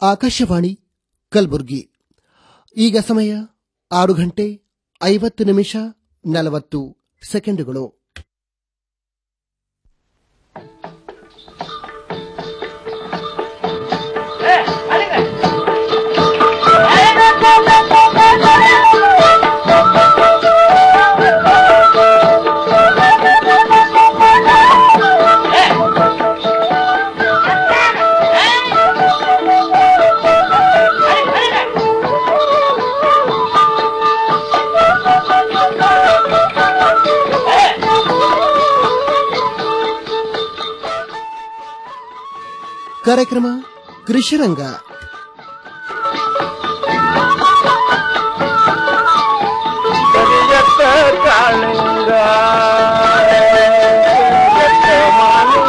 ಆಕಾಶವಾಣಿ ಕಲಬುರಗಿ ಈಗ ಸಮಯ ಆರು ಗಂಟೆ ಐವತ್ತು ನಿಮಿಷ ನಲವತ್ತು ಸೆಕೆಂಡುಗಳು ಕಾರ್ಯಕ್ರಮ ಕೃಷಿರಂಗ ಕರಿಯತ್ತ ಕಾಳಿಂಗ ಕರಿಯತ್ತ ಮಾಲಿಂಗ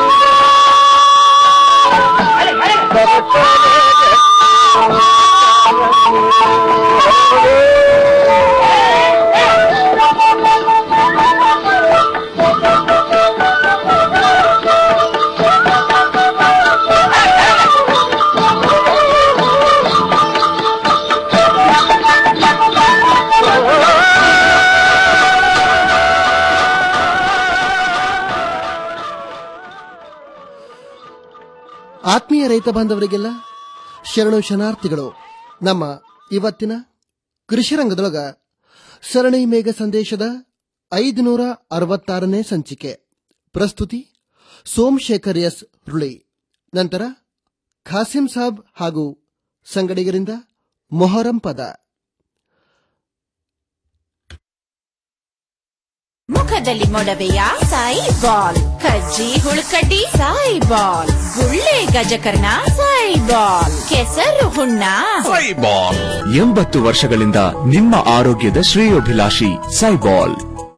ಆತ್ಮೀಯ ರೈತ ಬಾಂಧವರಿಗೆಲ್ಲ ಶರಣು ಶರಣಾರ್ಥಿಗಳು ನಮ್ಮ ಇವತ್ತಿನ ಕೃಷಿರಂಗದೊಳಗ ಸರಣಿ ಮೇಘ ಸಂದೇಶದ ಐದುನೂರ ಅರವತ್ತಾರನೇ ಸಂಚಿಕೆ ಪ್ರಸ್ತುತಿ ಸೋಮಶೇಖರ್ ಎಸ್ ರುಳಿ ನಂತರ ಖಾಸಿಂ ಸಾಬ್ ಹಾಗೂ ಸಂಗಡಿಗರಿಂದ ಮೊಹರಂ ಪದ ಮುಖದಲ್ಲಿ ಮೊಡವೆಯ ಸಾಯಿ ಬಾಲ್ ಕಜ್ಜಿ ಹುಳುಕಡ್ಡಿ ಸಾಯಿ ಬಾಲ್ ಗುಳ್ಳೆ ಗಜಕರ್ಣ ಸಾಯಿ ಬಾಲ್ ಕೆಸರು ಹುಣ್ಣ ಸೈಬಾಲ್ ಎಂಬತ್ತು ವರ್ಷಗಳಿಂದ ನಿಮ್ಮ ಆರೋಗ್ಯದ ಶ್ರೇಯೋಭಿಲಾಷಿ ಸೈಬಾಲ್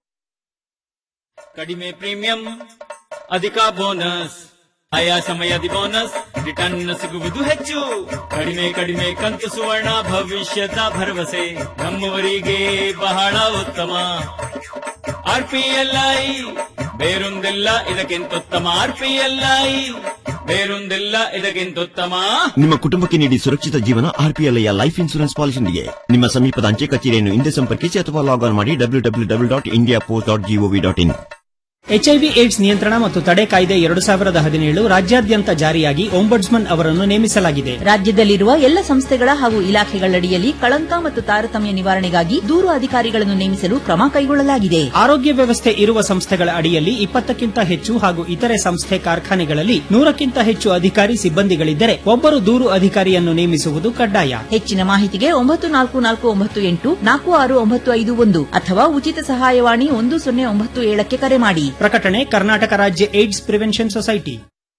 ಕಡಿಮೆ ಪ್ರೀಮಿಯಂ ಅಧಿಕ ಬೋನಸ್ ಆಯಾ ಸಮಯದಿ ಬೋನಸ್ ರಿಟರ್ನ್ ಸಿಗುವುದು ಹೆಚ್ಚು ಕಡಿಮೆ ಕಡಿಮೆ ಕಂತು ಸುವರ್ಣ ಭವಿಷ್ಯದ ಭರವಸೆ ನಮ್ಮವರಿಗೆ ಬಹಳ ಉತ್ತಮ ಆರ್ಪಿಎಲ್ಐ ಬೇರೊಂದಿಲ್ಲ ಇದಕ್ಕಿಂತುತ್ತಮ ಆರ್ಪಿಎಲ್ಐ ಬೇರೊಂದಿಲ್ಲ ಇದಕ್ಕಿಂತುತ್ತಮ ನಿಮ್ಮ ಕುಟುಂಬಕ್ಕೆ ನೀಡಿ ಸುರಕ್ಷಿತ ಜೀವನ ಆರ್ಪಿಎಲ್ಐಯ ಲೈಫ್ ಇನ್ಶೂರೆನ್ಸ್ ಪಾಲಿಸಿಯೊಂದಿಗೆ ನಿಮ್ಮ ಸಮೀಪದ ಅಂಚೆ ಕಚೇರಿಯನ್ನು ಹಿಂದೆ ಸಂಪರ್ಕಿಸಿ ಅಥವಾ ಲಾಗ್ ಆನ್ ಮಾಡಿ W W W dot India post dot GOV dot in HIV AIDS ನಿಯಂತ್ರಣ ಮತ್ತು ತಡೆ ಕಾಯ್ದೆ ಎರಡು ಸಾವಿರದ ಹದಿನೇಳು ರಾಜ್ಯಾದ್ಯಂತ ಜಾರಿಯಾಗಿ ಒಂಬಡ್ಸ್ಮನ್ ಅವರನ್ನು ನೇಮಿಸಲಾಗಿದೆ ರಾಜ್ಯದಲ್ಲಿರುವ ಎಲ್ಲ ಸಂಸ್ಥೆಗಳ ಹಾಗೂ ಇಲಾಖೆಗಳಡಿಯಲ್ಲಿ ಕಳಂಕ ಮತ್ತು ತಾರತಮ್ಯ ನಿವಾರಣೆಗಾಗಿ ದೂರು ಅಧಿಕಾರಿಗಳನ್ನು ನೇಮಿಸಲು ಕ್ರಮ ಕೈಗೊಳ್ಳಲಾಗಿದೆ ಆರೋಗ್ಯ ವ್ಯವಸ್ಥೆ ಇರುವ ಸಂಸ್ಥೆಗಳ ಅಡಿಯಲ್ಲಿ ಇಪ್ಪತ್ತಕ್ಕಿಂತ ಹೆಚ್ಚು ಹಾಗೂ ಇತರೆ ಸಂಸ್ಥೆ ಕಾರ್ಖಾನೆಗಳಲ್ಲಿ ನೂರಕ್ಕಿಂತ ಹೆಚ್ಚು ಅಧಿಕಾರಿ ಸಿಬ್ಬಂದಿಗಳಿದ್ದರೆ ಒಬ್ಬರು ದೂರು ಅಧಿಕಾರಿಯನ್ನು ನೇಮಿಸುವುದು ಕಡ್ಡಾಯ ಹೆಚ್ಚಿನ ಮಾಹಿತಿಗೆ ಒಂಬತ್ತು ನಾಲ್ಕು ನಾಲ್ಕು ಒಂಬತ್ತು ಎಂಟು ನಾಲ್ಕು ಆರು ಒಂಬತ್ತು ಐದು ಒಂದು ಅಥವಾ ಉಚಿತ ಸಹಾಯವಾಣಿ ಒಂದು ಸೊನ್ನೆ ಒಂಬತ್ತು ಏಳಕ್ಕೆ ಕರೆ ಮಾಡಿ ಪ್ರಕಟಣೆ ಕರ್ನಾಟಕ ರಾಜ್ಯ ಏಡ್ಸ್ ಪ್ರಿವೆನ್ಷನ್ ಸೊಸೈಟಿ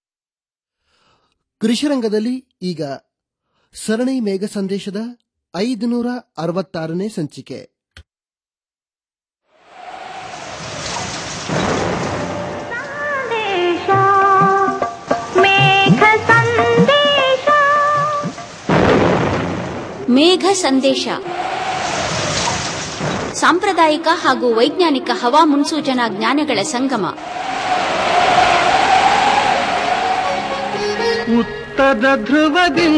ಕೃಷಿರಂಗದಲ್ಲಿ ಈಗ ಸರಣಿ ಮೇಘ ಸಂದೇಶದ ಐದುನೂರ ಅರವತ್ತಾರನೇ ಸಂಚಿಕೆ ಮೇಘ ಸಂದೇಶ ಸಾಂಪ್ರದಾಯಿಕ ಹಾಗೂ ವೈಜ್ಞಾನಿಕ ಹವಾ ಮುನ್ಸೂಚನಾ ಜ್ಞಾನಗಳ ಸಂಗಮ ಉತ್ತರ ಧ್ರುವದಿ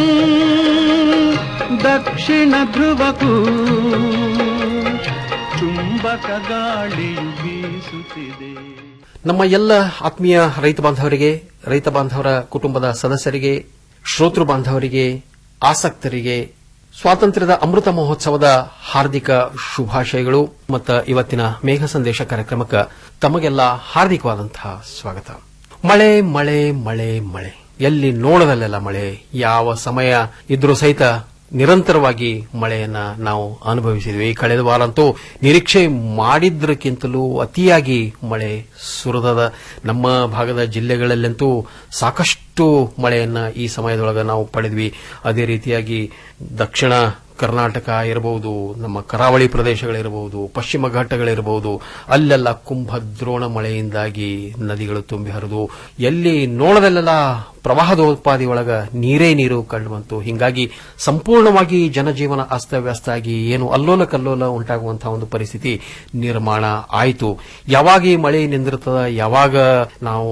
ದಕ್ಷಿಣ ಧ್ರುವಕ್ಕೂ ಚುಂಬಕ ಗಾಳಿಯು ಬೀಸುತ್ತಿದೆ ನಮ್ಮ ಎಲ್ಲ ಆತ್ಮೀಯ ರೈತ ಬಾಂಧವರಿಗೆ ರೈತ ಬಾಂಧವರ ಕುಟುಂಬದ ಸದಸ್ಯರಿಗೆ ಶ್ರೋತೃ ಬಾಂಧವರಿಗೆ ಆಸಕ್ತರಿಗೆ ಸ್ವಾತಂತ್ರ್ಯದ ಅಮೃತ ಮಹೋತ್ಸವದ ಹಾರ್ದಿಕ ಶುಭಾಶಯಗಳು ಮತ್ತು ಇವತ್ತಿನ ಮೇಘ ಸಂದೇಶ ಕಾರ್ಯಕ್ರಮಕ್ಕೆ ತಮಗೆಲ್ಲ ಹಾರ್ದಿಕವಾದಂತಹ ಸ್ವಾಗತ ಮಳೆ ಮಳೆ ಮಳೆ ಮಳೆ ಎಲ್ಲಿ ನೋಡದಲ್ಲೆಲ್ಲ ಮಳೆ ಯಾವ ಸಮಯ ಇದ್ರೂ ಸಹಿತ ನಿರಂತರವಾಗಿ ಮಳೆಯನ್ನ ನಾವು ಅನುಭವಿಸಿದ್ವಿ ಕಳೆದ ವಾರ ಅಂತೂ ನಿರೀಕ್ಷೆ ಮಾಡಿದ್ದಕ್ಕಿಂತಲೂ ಅತಿಯಾಗಿ ಮಳೆ ಸುರಿದದ ನಮ್ಮ ಭಾಗದ ಜಿಲ್ಲೆಗಳಲ್ಲಂತೂ ಸಾಕಷ್ಟು ಮಳೆಯನ್ನ ಈ ಸಮಯದೊಳಗೆ ನಾವು ಪಡೆದ್ವಿ ಅದೇ ರೀತಿಯಾಗಿ ದಕ್ಷಿಣ ಕರ್ನಾಟಕ ಇರಬಹುದು ನಮ್ಮ ಕರಾವಳಿ ಪ್ರದೇಶಗಳಿರಬಹುದು ಪಶ್ಚಿಮ ಘಟ್ಟಗಳಿರಬಹುದು ಅಲ್ಲೆಲ್ಲ ಕುಂಭದ್ರೋಣ ಮಳೆಯಿಂದಾಗಿ ನದಿಗಳು ತುಂಬಿ ಹರಿದು ಎಲ್ಲಿ ನೋಡದಲ್ಲೆಲ್ಲ ಪ್ರವಾಹದೋತ್ಪಾದಿ ಒಳಗ ನೀರೇ ನೀರು ಕಂಡು ಬಂತು ಹಿಂಗಾಗಿ ಸಂಪೂರ್ಣವಾಗಿ ಜನಜೀವನ ಅಸ್ತವ್ಯಸ್ತ ಆಗಿ ಏನು ಅಲ್ಲೋಲ ಕಲ್ಲೋಲ ಉಂಟಾಗುವಂತಹ ಒಂದು ಪರಿಸ್ಥಿತಿ ನಿರ್ಮಾಣ ಆಯಿತು ಯಾವಾಗ ಈ ಮಳೆ ನಿಂದಿರ್ತದ ಯಾವಾಗ ನಾವು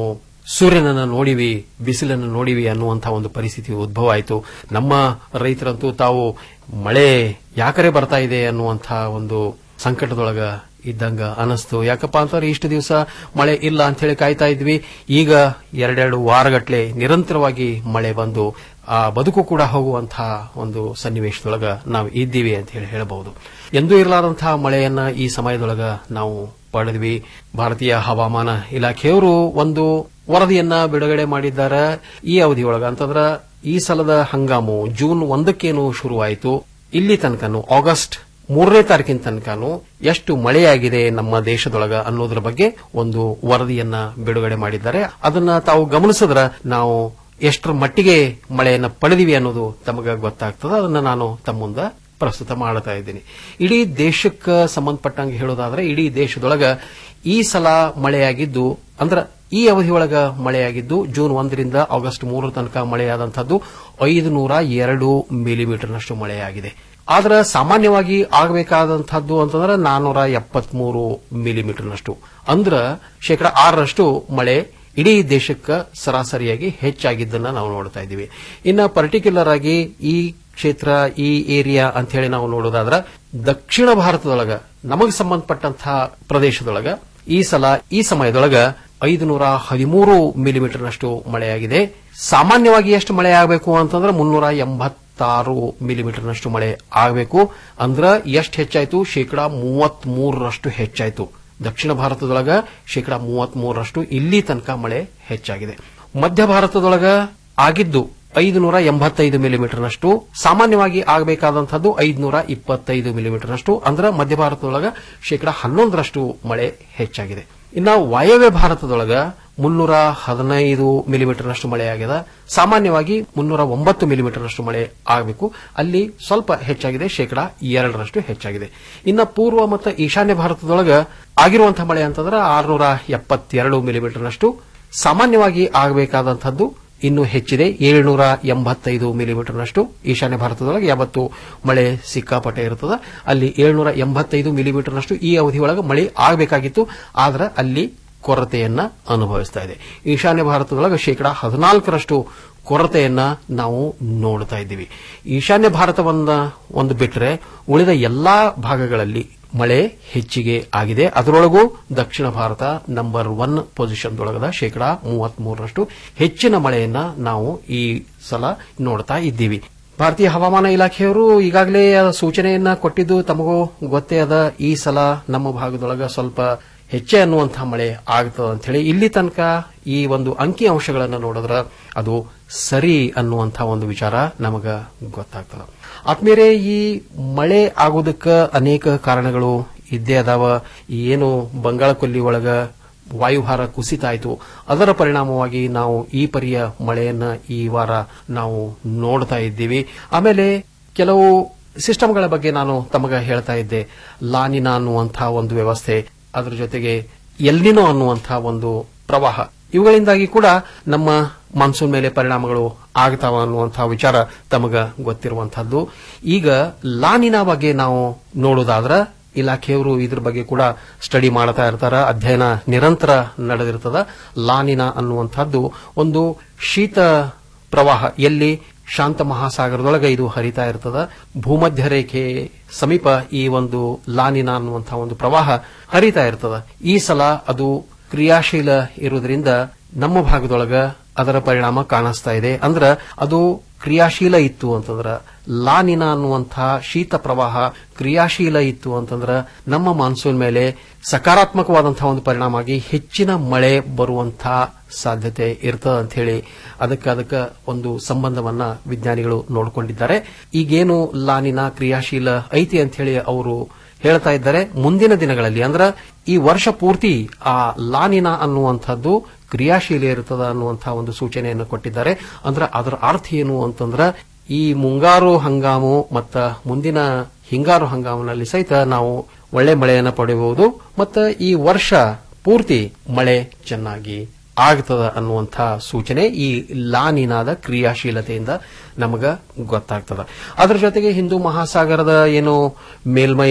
ಸೂರ್ಯನನ್ನ ನೋಡಿವಿ ಬಿಸಿಲನ್ನು ನೋಡಿವಿ ಅನ್ನುವಂತಹ ಒಂದು ಪರಿಸ್ಥಿತಿ ಉದ್ಭವ ಆಯಿತು ನಮ್ಮ ರೈತರಂತೂ ತಾವು ಮಳೆ ಯಾಕರೆ ಬರ್ತಾ ಇದೆ ಅನ್ನುವಂತಹ ಒಂದು ಸಂಕಟದೊಳಗ ಇದ್ದಂಗ ಅನಿಸ್ತು ಯಾಕಪ್ಪ ಅಂತಂದ್ರೆ ಇಷ್ಟು ದಿವಸ ಮಳೆ ಇಲ್ಲ ಅಂತ ಹೇಳಿ ಕಾಯ್ತಾ ಇದ್ವಿ ಈಗ ಎರಡೆರಡು ವಾರಗಟ್ಲೆ ನಿರಂತರವಾಗಿ ಮಳೆ ಬಂದು ಆ ಬದುಕು ಕೂಡ ಹೋಗುವಂತಹ ಒಂದು ಸನ್ನಿವೇಶದೊಳಗ ನಾವು ಇದ್ದೀವಿ ಅಂತ ಹೇಳಿ ಹೇಳಬಹುದು ಎಂದೂ ಇರಲಾರಂತಹ ಮಳೆಯನ್ನ ಈ ಸಮಯದೊಳಗ ನಾವು ಪಡೆದ್ವಿ ಭಾರತೀಯ ಹವಾಮಾನ ಇಲಾಖೆಯವರು ಒಂದು ವರದಿಯನ್ನ ಬಿಡುಗಡೆ ಮಾಡಿದ್ದಾರೆ ಈ ಅವಧಿಯೊಳಗ ಅಂತಂದ್ರ ಈ ಸಲದ ಹಂಗಾಮು ಜೂನ್ ಒಂದಕ್ಕೇನು ಶುರುವಾಯಿತು ಇಲ್ಲಿ ತನಕನು ಆಗಸ್ಟ್ ಮೂರನೇ ತಾರೀಕಿನ ತನಕನು ಎಷ್ಟು ಮಳೆಯಾಗಿದೆ ನಮ್ಮ ದೇಶದೊಳಗ ಅನ್ನೋದ್ರ ಬಗ್ಗೆ ಒಂದು ವರದಿಯನ್ನ ಬಿಡುಗಡೆ ಮಾಡಿದ್ದಾರೆ ಅದನ್ನ ತಾವು ಗಮನಿಸಿದ್ರ ನಾವು ಎಷ್ಟರ ಮಟ್ಟಿಗೆ ಮಳೆಯನ್ನ ಪಡೆದಿವಿ ಅನ್ನೋದು ತಮಗ ಗೊತ್ತಾಗ್ತದೆ ಅದನ್ನ ನಾನು ತಮ್ಮ ಮುಂದೆ ಪ್ರಸ್ತುತ ಮಾಡ್ತಾ ಇದ್ದೀನಿ ಇಡೀ ದೇಶಕ್ಕೆ ಸಂಬಂಧಪಟ್ಟಂಗೆ ಹೇಳೋದಾದ್ರೆ ಇಡೀ ದೇಶದೊಳಗ ಈ ಸಲ ಮಳೆಯಾಗಿದ್ದು ಅಂದ್ರ ಈ ಅವಧಿಯೊಳಗ ಮಳೆಯಾಗಿದ್ದು ಜೂನ್ ಒಂದರಿಂದ ಆಗಸ್ಟ್ ಮೂರರ ತನಕ ಮಳೆಯಾದಂತಹದ್ದು ಐದು ನೂರ ಎರಡು ಮಿಲಿಮೀಟರ್ನಷ್ಟು ಮಳೆಯಾಗಿದೆ ಆದ್ರೆ ಸಾಮಾನ್ಯವಾಗಿ ಆಗಬೇಕಾದಂತಹದ್ದು ಅಂತಂದ್ರೆ ನಾನ್ನೂರ ಎಪ್ಪತ್ಮೂರು ಮಿಲಿಮೀಟರ್ನಷ್ಟು ಅಂದ್ರ ಶೇಕಡ ಆರರಷ್ಟು ಮಳೆ ಇಡೀ ದೇಶಕ್ಕೆ ಸರಾಸರಿಯಾಗಿ ಹೆಚ್ಚಾಗಿದ್ದನ್ನ ನಾವು ನೋಡ್ತಾ ಇದ್ದೀವಿ ಇನ್ನ ಪರ್ಟಿಕ್ಯುಲರ್ ಆಗಿ ಈ ಕ್ಷೇತ್ರ ಈ ಏರಿಯಾ ಅಂತ ಹೇಳಿ ನಾವು ನೋಡೋದಾದ್ರ ದಕ್ಷಿಣ ಭಾರತದೊಳಗ ನಮಗೆ ಸಂಬಂಧಪಟ್ಟಂತಹ ಪ್ರದೇಶದೊಳಗ ಈ ಸಲ ಈ ಸಮಯದೊಳಗ ಐದು ನೂರ ಹದಿಮೂರು ಮಿಲಿಮೀಟರ್ನಷ್ಟು ಮಳೆಯಾಗಿದೆ ಸಾಮಾನ್ಯವಾಗಿ ಎಷ್ಟು ಮಳೆ ಆಗಬೇಕು ಅಂತಂದ್ರೆ ಮುನ್ನೂರ ಎಂಬತ್ತಾರು ಮಿಲಿಮೀಟರ್ನಷ್ಟು ಮಳೆ ಆಗಬೇಕು ಅಂದ್ರ ಎಷ್ಟು ಹೆಚ್ಚಾಯ್ತು ಶೇಕಡಾ ಮೂವತ್ತ್ ಮೂರರಷ್ಟು ಹೆಚ್ಚಾಯ್ತು ದಕ್ಷಿಣ ಭಾರತದೊಳಗ ಶೇಕಡಾ ಮೂವತ್ತ್ ಮೂರರಷ್ಟು ಇಲ್ಲಿ ತನಕ ಮಳೆ ಹೆಚ್ಚಾಗಿದೆ ಮಧ್ಯ ಭಾರತದೊಳಗ ಆಗಿದ್ದು ಐದುನೂರ ಎಂಬತ್ತೈದು ಮಿಲಿಮೀಟರ್ನಷ್ಟು ಸಾಮಾನ್ಯವಾಗಿ ಆಗಬೇಕಾದಂತಹದ್ದು ಐದುನೂರ ಇಪ್ಪತ್ತೈದು ಮಿಲಿಮೀಟರ್ನಷ್ಟು ಅಂದ್ರೆ ಮಧ್ಯ ಭಾರತದೊಳಗ ಶೇಕಡಾ ಹನ್ನೊಂದರಷ್ಟು ಮಳೆ ಹೆಚ್ಚಾಗಿದೆ ಇನ್ನ ವಾಯವ್ಯ ಭಾರತದೊಳಗ ಮುನ್ನೂರ ಹದಿನೈದು ಮಿಲಿಮೀಟರ್ನಷ್ಟು ಮಳೆಯಾಗಿದೆ ಸಾಮಾನ್ಯವಾಗಿ ಮುನ್ನೂರ ಒಂಬತ್ತು ಮಿಲಿಮೀಟರ್ನಷ್ಟು ಮಳೆ ಆಗಬೇಕು ಅಲ್ಲಿ ಸ್ವಲ್ಪ ಹೆಚ್ಚಾಗಿದೆ ಶೇಕಡಾ ಎರಡರಷ್ಟು ಹೆಚ್ಚಾಗಿದೆ ಇನ್ನ ಪೂರ್ವ ಮತ್ತು ಈಶಾನ್ಯ ಭಾರತದೊಳಗ ಆಗಿರುವಂತಹ ಮಳೆ ಅಂತಂದ್ರೆ ಆರುನೂರ ಎಪ್ಪತ್ತೆರಡು ಮಿಲಿಮೀಟರ್ನಷ್ಟು ಸಾಮಾನ್ಯವಾಗಿ ಆಗಬೇಕಾದಂತಹದ್ದು ಇನ್ನೂ ಹೆಚ್ಚಿದೆ ಏಳುನೂರ ಎಂಬತ್ತೈದು ಮಿಲಿಮೀಟರ್ನಷ್ಟು ಈಶಾನ್ಯ ಭಾರತದೊಳಗೆ ಯಾವತ್ತು ಮಳೆ ಸಿಕ್ಕಾಪಟ್ಟೆ ಇರುತ್ತದೆ ಅಲ್ಲಿ ಏಳ್ನೂರ ಎಂಬತ್ತೈದು ಮಿಲಿಮೀಟರ್ನಷ್ಟು ಈ ಅವಧಿಯೊಳಗೆ ಮಳೆ ಆಗಬೇಕಾಗಿತ್ತು ಆದ್ರೆ ಅಲ್ಲಿ ಕೊರತೆಯನ್ನ ಅನುಭವಿಸ್ತಾ ಇದೆ ಈಶಾನ್ಯ ಭಾರತದೊಳಗೆ ಶೇಕಡಾ ಹದಿನಾಲ್ಕರಷ್ಟು ಕೊರತೆಯನ್ನ ನಾವು ನೋಡ್ತಾ ಇದ್ದೀವಿ ಈಶಾನ್ಯ ಭಾರತವನ್ನ ಒಂದು ಬಿಟ್ಟರೆ ಉಳಿದ ಎಲ್ಲಾ ಭಾಗಗಳಲ್ಲಿ ಮಳೆ ಹೆಚ್ಚಿಗೆ ಆಗಿದೆ ಅದರೊಳಗೂ ದಕ್ಷಿಣ ಭಾರತ ನಂಬರ್ ಒನ್ ಪೊಸಿಷನ್ದೊಳಗದ ಶೇಕಡಾ ಮೂವತ್ಮೂರರಷ್ಟು ಹೆಚ್ಚಿನ ಮಳೆಯನ್ನ ನಾವು ಈ ಸಲ ನೋಡ್ತಾ ಇದ್ದೀವಿ ಭಾರತೀಯ ಹವಾಮಾನ ಇಲಾಖೆಯವರು ಈಗಾಗಲೇ ಸೂಚನೆಯನ್ನ ಕೊಟ್ಟಿದ್ದು ತಮಗೂ ಗೊತ್ತೇ ಅದ ಈ ಸಲ ನಮ್ಮ ಭಾಗದೊಳಗ ಸ್ವಲ್ಪ ಹೆಚ್ಚೆ ಅನ್ನುವಂತಹ ಮಳೆ ಆಗ್ತದ ಅಂತ ಹೇಳಿ ಇಲ್ಲಿ ತನಕ ಈ ಒಂದು ಅಂಕಿ ಅಂಶಗಳನ್ನು ನೋಡಿದ್ರ ಅದು ಸರಿ ಅನ್ನುವಂತಹ ಒಂದು ವಿಚಾರ ನಮಗ ಗೊತ್ತಾಗ್ತದ ಆತ್ಮೀಯರೇ ಈ ಮಳೆ ಆಗೋದಕ್ಕೆ ಅನೇಕ ಕಾರಣಗಳು ಇದ್ದೇ ಅದಾವ ಏನು ಬಂಗಾಳ ಕೊಲ್ಲಿ ಒಳಗ ವಾಯುಭಾರ ಕುಸಿತ ಆಯಿತು ಅದರ ಪರಿಣಾಮವಾಗಿ ನಾವು ಈ ಪರಿಯ ಮಳೆಯನ್ನ ಈ ವಾರ ನಾವು ನೋಡ್ತಾ ಇದ್ದೀವಿ ಆಮೇಲೆ ಕೆಲವು ಸಿಸ್ಟಮ್ಗಳ ಬಗ್ಗೆ ನಾನು ತಮಗ ಹೇಳ್ತಾ ಇದ್ದೆ ಲಾನಿನಾ ಅನ್ನುವಂತಹ ಒಂದು ವ್ಯವಸ್ಥೆ ಅದರ ಜೊತೆಗೆ ಎಲ್ನಿನೋ ಅನ್ನುವಂತಹ ಒಂದು ಪ್ರವಾಹ ಇವುಗಳಿಂದಾಗಿ ಕೂಡ ನಮ್ಮ ಮಾನ್ಸೂನ್ ಮೇಲೆ ಪರಿಣಾಮಗಳು ಆಗ್ತಾವ ಅನ್ನುವಂತಹ ವಿಚಾರ ತಮಗ ಗೊತ್ತಿರುವಂತಹದ್ದು ಈಗ ಲಾನಿನ ಬಗ್ಗೆ ನಾವು ನೋಡೋದಾದ್ರ ಇಲಾಖೆಯವರು ಇದ್ರ ಬಗ್ಗೆ ಕೂಡ ಸ್ಟಡಿ ಮಾಡ್ತಾ ಇರ್ತಾರ ಅಧ್ಯಯನ ನಿರಂತರ ನಡೆದಿರ್ತದ ಲಾನಿನ ಅನ್ನುವಂಥದ್ದು ಒಂದು ಶೀತ ಪ್ರವಾಹ ಎಲ್ಲಿ ಶಾಂತ ಮಹಾಸಾಗರದೊಳಗೆ ಇದು ಹರಿತಾ ಇರ್ತದ ಭೂಮಧ್ಯ ರೇಖೆ ಸಮೀಪ ಈ ಒಂದು ಲಾನಿನ ಅನ್ನುವಂತಹ ಒಂದು ಪ್ರವಾಹ ಹರಿತಾ ಇರ್ತದ ಈ ಸಲ ಅದು ಕ್ರಿಯಾಶೀಲ ಇರುವುದರಿಂದ ನಮ್ಮ ಭಾಗದೊಳಗ ಅದರ ಪರಿಣಾಮ ಕಾಣಿಸ್ತಾ ಇದೆ ಅಂದ್ರ ಅದು ಕ್ರಿಯಾಶೀಲ ಇತ್ತು ಅಂತಂದ್ರ ಲಾನಿನ ಅನ್ನುವಂತಹ ಶೀತ ಪ್ರವಾಹ ಕ್ರಿಯಾಶೀಲ ಇತ್ತು ಅಂತಂದ್ರ ನಮ್ಮ ಮಾನ್ಸೂನ್ ಮೇಲೆ ಸಕಾರಾತ್ಮಕವಾದಂತಹ ಒಂದು ಪರಿಣಾಮ ಆಗಿ ಹೆಚ್ಚಿನ ಮಳೆ ಬರುವಂತಹ ಸಾಧ್ಯತೆ ಇರ್ತದ ಅಂತ ಹೇಳಿ ಅದಕ್ಕೆ ಅದಕ್ಕೆ ಒಂದು ಸಂಬಂಧವನ್ನ ವಿಜ್ಞಾನಿಗಳು ನೋಡಿಕೊಂಡಿದ್ದಾರೆ ಈಗೇನು ಲಾನಿನ ಕ್ರಿಯಾಶೀಲ ಐತಿ ಅಂತ ಹೇಳಿ ಅವರು ಹೇಳ್ತಾ ಇದ್ದಾರೆ ಮುಂದಿನ ದಿನಗಳಲ್ಲಿ ಅಂದ್ರ ಈ ವರ್ಷ ಪೂರ್ತಿ ಆ ಲಾನಿನ ಅನ್ನುವಂಥದ್ದು ಕ್ರಿಯಾಶೀಲ ಇರ್ತದ ಅನ್ನುವಂತಹ ಒಂದು ಸೂಚನೆಯನ್ನು ಕೊಟ್ಟಿದ್ದಾರೆ ಅಂದ್ರೆ ಅದರ ಅರ್ಥ ಏನು ಅಂತಂದ್ರ ಈ ಮುಂಗಾರು ಹಂಗಾಮು ಮತ್ತ ಮುಂದಿನ ಹಿಂಗಾರು ಹಂಗಾಮಿನಲ್ಲಿ ಸಹಿತ ನಾವು ಒಳ್ಳೆ ಮಳೆಯನ್ನು ಪಡೆಯಬಹುದು ಮತ್ತು ಈ ವರ್ಷ ಪೂರ್ತಿ ಮಳೆ ಚೆನ್ನಾಗಿ ಆಗ್ತದ ಅನ್ನುವಂಥ ಸೂಚನೆ ಈ ಲಾನಿನಾದ ಕ್ರಿಯಾಶೀಲತೆಯಿಂದ ನಮಗ ಗೊತ್ತಾಗ್ತದ ಅದರ ಜೊತೆಗೆ ಹಿಂದೂ ಮಹಾಸಾಗರದ ಏನು ಮೇಲ್ಮೈ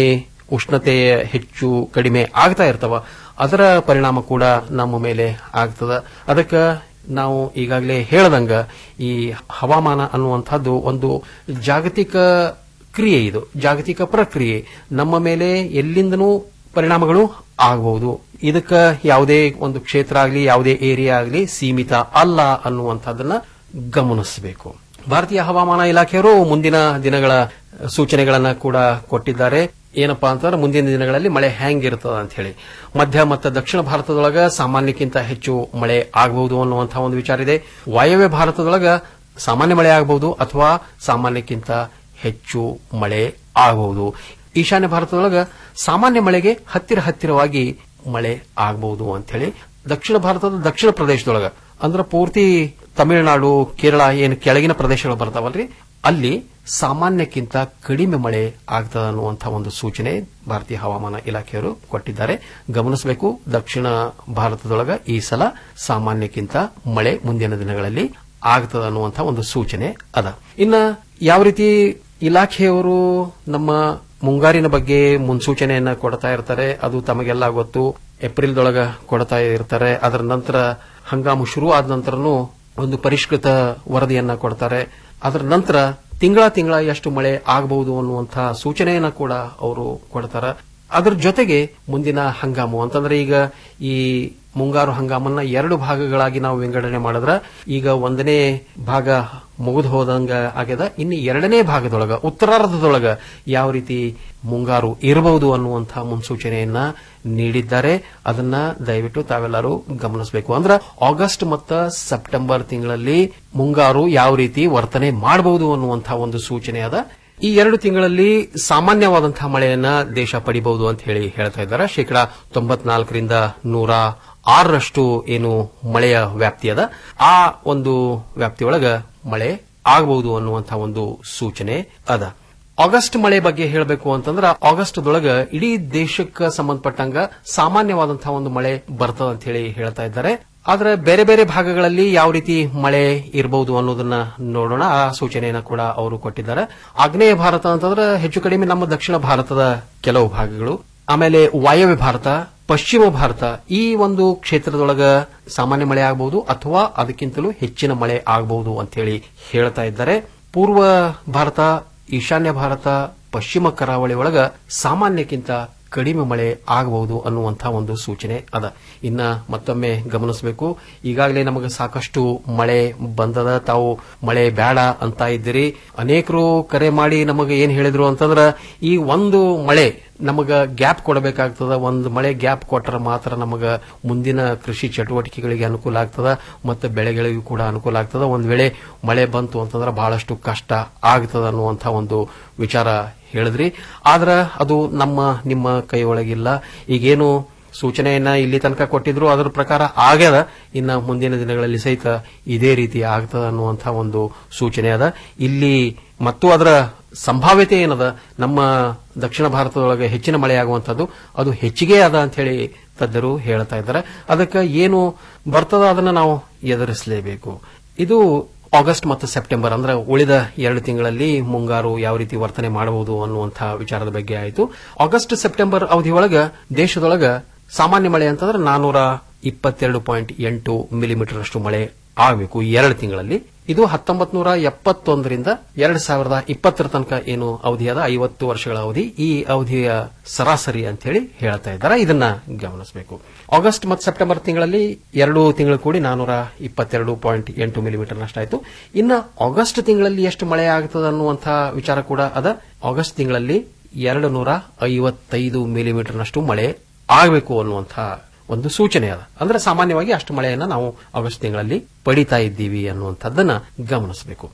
ಉಷ್ಣತೆ ಹೆಚ್ಚು ಕಡಿಮೆ ಆಗ್ತಾ ಇರ್ತವ ಅದರ ಪರಿಣಾಮ ಕೂಡ ನಮ್ಮ ಮೇಲೆ ಆಗ್ತದ ಅದಕ್ಕೆ ನಾವು ಈಗಾಗಲೇ ಹೇಳದಂಗ ಈ ಹವಾಮಾನ ಅನ್ನುವಂಥದ್ದು ಒಂದು ಜಾಗತಿಕ ಕ್ರಿಯೆ ಇದು ಜಾಗತಿಕ ಪ್ರಕ್ರಿಯೆ ನಮ್ಮ ಮೇಲೆ ಎಲ್ಲಿಂದನೂ ಪರಿಣಾಮಗಳು ಆಗಬಹುದು ಇದಕ್ಕ ಯಾವುದೇ ಒಂದು ಕ್ಷೇತ್ರ ಆಗಲಿ ಯಾವುದೇ ಏರಿಯಾ ಆಗಲಿ ಸೀಮಿತ ಅಲ್ಲ ಅನ್ನುವಂಥದ್ದನ್ನ ಗಮನಿಸಬೇಕು ಭಾರತೀಯ ಹವಾಮಾನ ಇಲಾಖೆಯವರು ಮುಂದಿನ ದಿನಗಳ ಸೂಚನೆಗಳನ್ನ ಕೂಡ ಕೊಟ್ಟಿದ್ದಾರೆ ಏನಪ್ಪಾ ಅಂತಂದ್ರೆ ಮುಂದಿನ ದಿನಗಳಲ್ಲಿ ಮಳೆ ಹೆಂಗಿರ್ತದ ಅಂತ ಹೇಳಿ ಮಧ್ಯ ಮತ್ತು ದಕ್ಷಿಣ ಭಾರತದೊಳಗ ಸಾಮಾನ್ಯಕ್ಕಿಂತ ಹೆಚ್ಚು ಮಳೆ ಆಗಬಹುದು ಅನ್ನುವಂತಹ ಒಂದು ವಿಚಾರ ಇದೆ ವಾಯವ್ಯ ಭಾರತದೊಳಗ ಸಾಮಾನ್ಯ ಮಳೆ ಆಗಬಹುದು ಅಥವಾ ಸಾಮಾನ್ಯಕ್ಕಿಂತ ಹೆಚ್ಚು ಮಳೆ ಆಗಬಹುದು ಈಶಾನ್ಯ ಭಾರತದೊಳಗ ಸಾಮಾನ್ಯ ಮಳೆಗೆ ಹತ್ತಿರ ಹತ್ತಿರವಾಗಿ ಮಳೆ ಆಗಬಹುದು ಅಂತ ಹೇಳಿ ದಕ್ಷಿಣ ಭಾರತದ ದಕ್ಷಿಣ ಪ್ರದೇಶದೊಳಗ ಅಂದ್ರೆ ಪೂರ್ತಿ ತಮಿಳುನಾಡು ಕೇರಳ ಏನು ಕೆಳಗಿನ ಪ್ರದೇಶಗಳು ಬರ್ತಾವಲ್ರಿ ಅಲ್ಲಿ ಸಾಮಾನ್ಯಕ್ಕಿಂತ ಕಡಿಮೆ ಮಳೆ ಆಗ್ತದ ಅನ್ನುವಂತಹ ಒಂದು ಸೂಚನೆ ಭಾರತೀಯ ಹವಾಮಾನ ಇಲಾಖೆಯವರು ಕೊಟ್ಟಿದ್ದಾರೆ ಗಮನಿಸಬೇಕು ದಕ್ಷಿಣ ಭಾರತದೊಳಗ ಈ ಸಲ ಸಾಮಾನ್ಯಕ್ಕಿಂತ ಮಳೆ ಮುಂದಿನ ದಿನಗಳಲ್ಲಿ ಆಗ್ತದ ಅನ್ನುವಂತಹ ಒಂದು ಸೂಚನೆ ಅದ ಇನ್ನ ಯಾವ ರೀತಿ ಇಲಾಖೆಯವರು ನಮ್ಮ ಮುಂಗಾರಿನ ಬಗ್ಗೆ ಮುನ್ಸೂಚನೆಯನ್ನ ಕೊಡ್ತಾ ಇರ್ತಾರೆ ಅದು ತಮಗೆಲ್ಲ ಗೊತ್ತು ಏಪ್ರಿಲ್ದೊಳಗ ಕೊಡ್ತಾ ಇರ್ತಾರೆ ಅದರ ನಂತರ ಹಂಗಾಮು ಶುರು ಆದ ನಂತರನೂ ಒಂದು ಪರಿಷ್ಕೃತ ವರದಿಯನ್ನ ಕೊಡ್ತಾರೆ ಅದರ ನಂತರ ತಿಂಗಳ ತಿಂಗಳ ಎಷ್ಟು ಮಳೆ ಆಗಬಹುದು ಅನ್ನುವಂತಹ ಸೂಚನೆಯನ್ನ ಕೂಡ ಅವರು ಕೊಡ್ತಾರ ಅದರ ಜೊತೆಗೆ ಮುಂದಿನ ಹಂಗಾಮು ಅಂತಂದ್ರೆ ಈಗ ಈ ಮುಂಗಾರು ಹಂಗಾಮನ್ನ ಎರಡು ಭಾಗಗಳಾಗಿ ನಾವು ವಿಂಗಡಣೆ ಮಾಡಿದ್ರ ಈಗ ಒಂದನೇ ಭಾಗ ಮುಗಿದು ಹೋದಂಗ ಆಗ್ಯದ ಇನ್ನು ಎರಡನೇ ಭಾಗದೊಳಗ ಉತ್ತರಾರ್ಧದೊಳಗ ಯಾವ ರೀತಿ ಮುಂಗಾರು ಇರಬಹುದು ಅನ್ನುವಂತಹ ಮುನ್ಸೂಚನೆಯನ್ನ ನೀಡಿದ್ದಾರೆ ಅದನ್ನ ದಯವಿಟ್ಟು ತಾವೆಲ್ಲರೂ ಗಮನಿಸಬೇಕು ಅಂದ್ರ ಆಗಸ್ಟ್ ಮತ್ತು ಸೆಪ್ಟೆಂಬರ್ ತಿಂಗಳಲ್ಲಿ ಮುಂಗಾರು ಯಾವ ರೀತಿ ವರ್ತನೆ ಮಾಡಬಹುದು ಅನ್ನುವಂತಹ ಒಂದು ಸೂಚನೆ ಅದ ಈ ಎರಡು ತಿಂಗಳಲ್ಲಿ ಸಾಮಾನ್ಯವಾದಂತಹ ಮಳೆಯನ್ನ ದೇಶ ಪಡಿಬಹುದು ಅಂತ ಹೇಳಿ ಹೇಳ್ತಾ ಇದ್ದಾರೆ ಶೇಕಡಾ ತೊಂಬತ್ನಾಲ್ಕರಿಂದ ನೂರ ಆರರಷ್ಟು ಏನು ಮಳೆಯ ವ್ಯಾಪ್ತಿ ಅದ ಆ ಒಂದು ವ್ಯಾಪ್ತಿಯೊಳಗ ಮಳೆ ಆಗಬಹುದು ಅನ್ನುವಂತಹ ಒಂದು ಸೂಚನೆ ಅದ ಆಗಸ್ಟ್ ಮಳೆ ಬಗ್ಗೆ ಹೇಳಬೇಕು ಅಂತಂದ್ರ ಆಗಸ್ಟ್ದೊಳಗ ಇಡೀ ದೇಶಕ್ಕೆ ಸಂಬಂಧಪಟ್ಟಂಗ ಸಾಮಾನ್ಯವಾದಂತಹ ಒಂದು ಮಳೆ ಬರ್ತದ ಅಂತ ಹೇಳಿ ಹೇಳ್ತಾ ಇದ್ದಾರೆ ಆದ್ರೆ ಬೇರೆ ಬೇರೆ ಭಾಗಗಳಲ್ಲಿ ಯಾವ ರೀತಿ ಮಳೆ ಇರಬಹುದು ಅನ್ನೋದನ್ನ ನೋಡೋಣ ಆ ಸೂಚನೆಯನ್ನ ಕೂಡ ಅವರು ಕೊಟ್ಟಿದ್ದಾರೆ ಆಗ್ನೇಯ ಭಾರತ ಅಂತಂದ್ರೆ ಹೆಚ್ಚು ಕಡಿಮೆ ನಮ್ಮ ದಕ್ಷಿಣ ಭಾರತದ ಕೆಲವು ಭಾಗಗಳು ಆಮೇಲೆ ವಾಯವ್ಯ ಭಾರತ ಪಶ್ಚಿಮ ಭಾರತ ಈ ಒಂದು ಕ್ಷೇತ್ರದೊಳಗ ಸಾಮಾನ್ಯ ಮಳೆ ಆಗಬಹುದು ಅಥವಾ ಅದಕ್ಕಿಂತಲೂ ಹೆಚ್ಚಿನ ಮಳೆ ಆಗಬಹುದು ಅಂತ ಹೇಳಿ ಹೇಳ್ತಾ ಇದ್ದಾರೆ ಪೂರ್ವ ಭಾರತ ಈಶಾನ್ಯ ಭಾರತ ಪಶ್ಚಿಮ ಕರಾವಳಿ ಒಳಗ ಸಾಮಾನ್ಯಕ್ಕಿಂತ ಕಡಿಮೆ ಮಳೆ ಆಗಬಹುದು ಅನ್ನುವಂತಹ ಒಂದು ಸೂಚನೆ ಅದ ಇನ್ನ ಮತ್ತೊಮ್ಮೆ ಗಮನಿಸಬೇಕು ಈಗಾಗಲೇ ನಮಗೆ ಸಾಕಷ್ಟು ಮಳೆ ಬಂದದ ತಾವು ಮಳೆ ಬೇಡ ಅಂತ ಇದ್ದೀರಿ ಅನೇಕರು ಕರೆ ಮಾಡಿ ನಮಗೆ ಏನ್ ಹೇಳಿದ್ರು ಅಂತಂದ್ರ ಈ ಒಂದು ಮಳೆ ನಮಗ ಗ್ಯಾಪ್ ಕೊಡಬೇಕಾಗ್ತದ ಒಂದು ಮಳೆ ಗ್ಯಾಪ್ ಕೊಟ್ಟರೆ ಮಾತ್ರ ನಮಗ ಮುಂದಿನ ಕೃಷಿ ಚಟುವಟಿಕೆಗಳಿಗೆ ಅನುಕೂಲ ಆಗ್ತದ ಮತ್ತು ಬೆಳೆಗಳಿಗೂ ಕೂಡ ಅನುಕೂಲ ಆಗ್ತದ ಒಂದ್ ವೇಳೆ ಮಳೆ ಬಂತು ಅಂತಂದ್ರೆ ಬಹಳಷ್ಟು ಕಷ್ಟ ಆಗ್ತದ ಅನ್ನುವಂಥ ಒಂದು ವಿಚಾರ ಹೇಳಿದ್ರಿ ಆದ್ರ ಅದು ನಮ್ಮ ನಿಮ್ಮ ಕೈ ಒಳಗಿಲ್ಲ ಈಗೇನು ಸೂಚನೆಯನ್ನ ಇಲ್ಲಿ ತನಕ ಕೊಟ್ಟಿದ್ರು ಅದರ ಪ್ರಕಾರ ಆಗ್ಯದ ಇನ್ನ ಮುಂದಿನ ದಿನಗಳಲ್ಲಿ ಸಹಿತ ಇದೇ ರೀತಿ ಆಗ್ತದ ಅನ್ನುವಂತಹ ಒಂದು ಸೂಚನೆ ಅದ ಇಲ್ಲಿ ಮತ್ತು ಅದರ ಸಂಭಾವ್ಯತೆ ಏನದ ನಮ್ಮ ದಕ್ಷಿಣ ಭಾರತದೊಳಗೆ ಹೆಚ್ಚಿನ ಮಳೆ ಆಗುವಂತದ್ದು ಅದು ಹೆಚ್ಚಿಗೆ ಅದ ಅಂತ ಹೇಳಿ ತಜ್ಞರು ಹೇಳ್ತಾ ಇದ್ದಾರೆ ಅದಕ್ಕೆ ಏನು ಬರ್ತದ ಅದನ್ನ ನಾವು ಎದುರಿಸಲೇಬೇಕು ಇದು ಆಗಸ್ಟ್ ಮತ್ತು ಸೆಪ್ಟೆಂಬರ್ ಅಂದ್ರೆ ಉಳಿದ ಎರಡು ತಿಂಗಳಲ್ಲಿ ಮುಂಗಾರು ಯಾವ ರೀತಿ ವರ್ತನೆ ಮಾಡಬಹುದು ಅನ್ನುವಂತಹ ವಿಚಾರದ ಬಗ್ಗೆ ಆಯಿತು ಆಗಸ್ಟ್ ಸೆಪ್ಟೆಂಬರ್ ಅವಧಿಯೊಳಗ ದೇಶದೊಳಗ ಸಾಮಾನ್ಯ ಮಳೆ ಅಂತಂದ್ರೆ ನಾನೂರ ಇಪ್ಪತ್ತೆರಡು ಪಾಯಿಂಟ್ ಎಂಟು ಮಿಲಿಮೀಟರ್ ಅಷ್ಟು ಮಳೆ ಆಗಬೇಕು ಈ ಎರಡು ತಿಂಗಳಲ್ಲಿ ಇದು ಹತ್ತೊಂಬತ್ ನೂರ ಎಪ್ಪತ್ತೊಂದರಿಂದ ಎರಡ್ ಸಾವಿರದ ಇಪ್ಪತ್ತರ ತನಕ ಏನು ಅವಧಿ ಅದ ಐವತ್ತು ವರ್ಷಗಳ ಅವಧಿ ಈ ಅವಧಿಯ ಸರಾಸರಿ ಅಂತ ಹೇಳಿ ಹೇಳ್ತಾ ಇದ್ದಾರೆ ಇದನ್ನ ಗಮನಿಸಬೇಕು ಆಗಸ್ಟ್ ಮತ್ತು ಸೆಪ್ಟೆಂಬರ್ ತಿಂಗಳಲ್ಲಿ ಎರಡು ತಿಂಗಳು ಕೂಡಿ ನಾನೂರ ಇಪ್ಪತ್ತೆರಡು ಪಾಯಿಂಟ್ ಎಂಟು ಮಿಲಿಮೀಟರ್ ನಷ್ಟಾಯಿತು ಇನ್ನು ಆಗಸ್ಟ್ ತಿಂಗಳಲ್ಲಿ ಎಷ್ಟು ಮಳೆ ಆಗ್ತದೆ ಅನ್ನುವಂತಹ ವಿಚಾರ ಕೂಡ ಅದ ಆಗಸ್ಟ್ ತಿಂಗಳಲ್ಲಿ ಎರಡು ನೂರ ಐವತ್ತೈದು ಮಿಲಿಮೀಟರ್ನಷ್ಟು ಮಳೆ ಆಗಬೇಕು ಅನ್ನುವಂತಹ ಒಂದು ಸೂಚನೆ ಅದ ಅಂದ್ರೆ ಸಾಮಾನ್ಯವಾಗಿ ಅಷ್ಟು ಮಳೆಯನ್ನ ನಾವು ಆಗಸ್ಟ್ ತಿಂಗಳಲ್ಲಿ ಪಡಿತಾ ಇದ್ದೀವಿ ಅನ್ನುವಂಥದ್ದನ್ನ ಗಮನಿಸಬೇಕು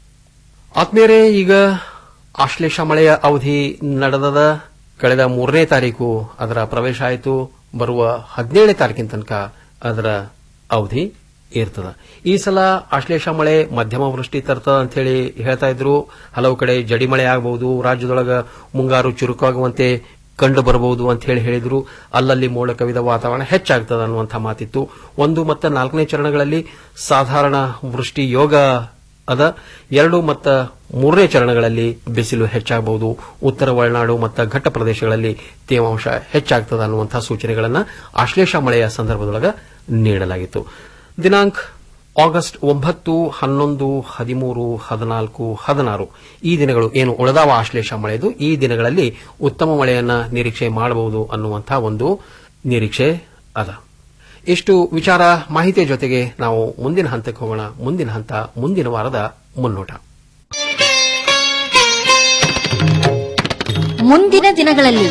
ಆತ್ಮೀಯರೇ ಈಗ ಆಶ್ಲೇಷ ಮಳೆಯ ಅವಧಿ ನಡೆದದ ಕಳೆದ ಮೂರನೇ ತಾರೀಕು ಅದರ ಪ್ರವೇಶ ಆಯಿತು ಬರುವ ಹದಿನೇಳನೇ ತಾರೀಕಿನ ತನಕ ಅದರ ಅವಧಿ ಇರ್ತದ ಈ ಸಲ ಆಶ್ಲೇಷ ಮಳೆ ಮಧ್ಯಮ ವೃಷ್ಟಿ ತರ್ತದ ಅಂತ ಹೇಳಿ ಹೇಳ್ತಾ ಇದ್ರು ಹಲವು ಕಡೆ ಜಡಿ ಮಳೆ ಆಗಬಹುದು ರಾಜ್ಯದೊಳಗ ಮುಂಗಾರು ಚುರುಕಾಗುವಂತೆ ಕಂಡು ಬರಬಹುದು ಅಂತ ಹೇಳಿ ಹೇಳಿದ್ರು ಅಲ್ಲಲ್ಲಿ ಮೋಡ ಕವಿದ ವಾತಾವರಣ ಹೆಚ್ಚಾಗ್ತದ ಅನ್ನುವಂಥ ಮಾತಿತ್ತು ಒಂದು ಮತ್ತು ನಾಲ್ಕನೇ ಚರಣಗಳಲ್ಲಿ ಸಾಧಾರಣ ವೃಷ್ಟಿ ಯೋಗ ಅದ ಎರಡು ಮತ್ತು ಮೂರನೇ ಚರಣಗಳಲ್ಲಿ ಬಿಸಿಲು ಹೆಚ್ಚಾಗಬಹುದು ಉತ್ತರ ಒಳನಾಡು ಮತ್ತು ಘಟ್ಟ ಪ್ರದೇಶಗಳಲ್ಲಿ ತೇವಾಂಶ ಹೆಚ್ಚಾಗ್ತದ ಅನ್ನುವಂತಹ ಸೂಚನೆಗಳನ್ನು ಆಶ್ಲೇಷ ಮಳೆಯ ಸಂದರ್ಭದೊಳಗ ನೀಡಲಾಗಿತ್ತು ದಿನಾಂಕ ಆಗಸ್ಟ್ ಒಂಬತ್ತು ಹನ್ನೊಂದು ಹದಿಮೂರು ಹದಿನಾಲ್ಕು ಹದಿನಾರು ಈ ದಿನಗಳು ಏನು ಉಳದಾವ ಆಶ್ಲೇಷ ಮಳೆದು ಈ ದಿನಗಳಲ್ಲಿ ಉತ್ತಮ ಮಳೆಯನ್ನ ನಿರೀಕ್ಷೆ ಮಾಡಬಹುದು ಅನ್ನುವಂತಹ ಒಂದು ನಿರೀಕ್ಷೆ ಅದ ಇಷ್ಟು ವಿಚಾರ ಮಾಹಿತಿಯ ಜೊತೆಗೆ ನಾವು ಮುಂದಿನ ಹಂತಕ್ಕೆ ಹೋಗೋಣ ಮುಂದಿನ ಹಂತ ಮುಂದಿನ ವಾರದ ಮುನ್ನೋಟ ಮುಂದಿನ ದಿನಗಳಲ್ಲಿ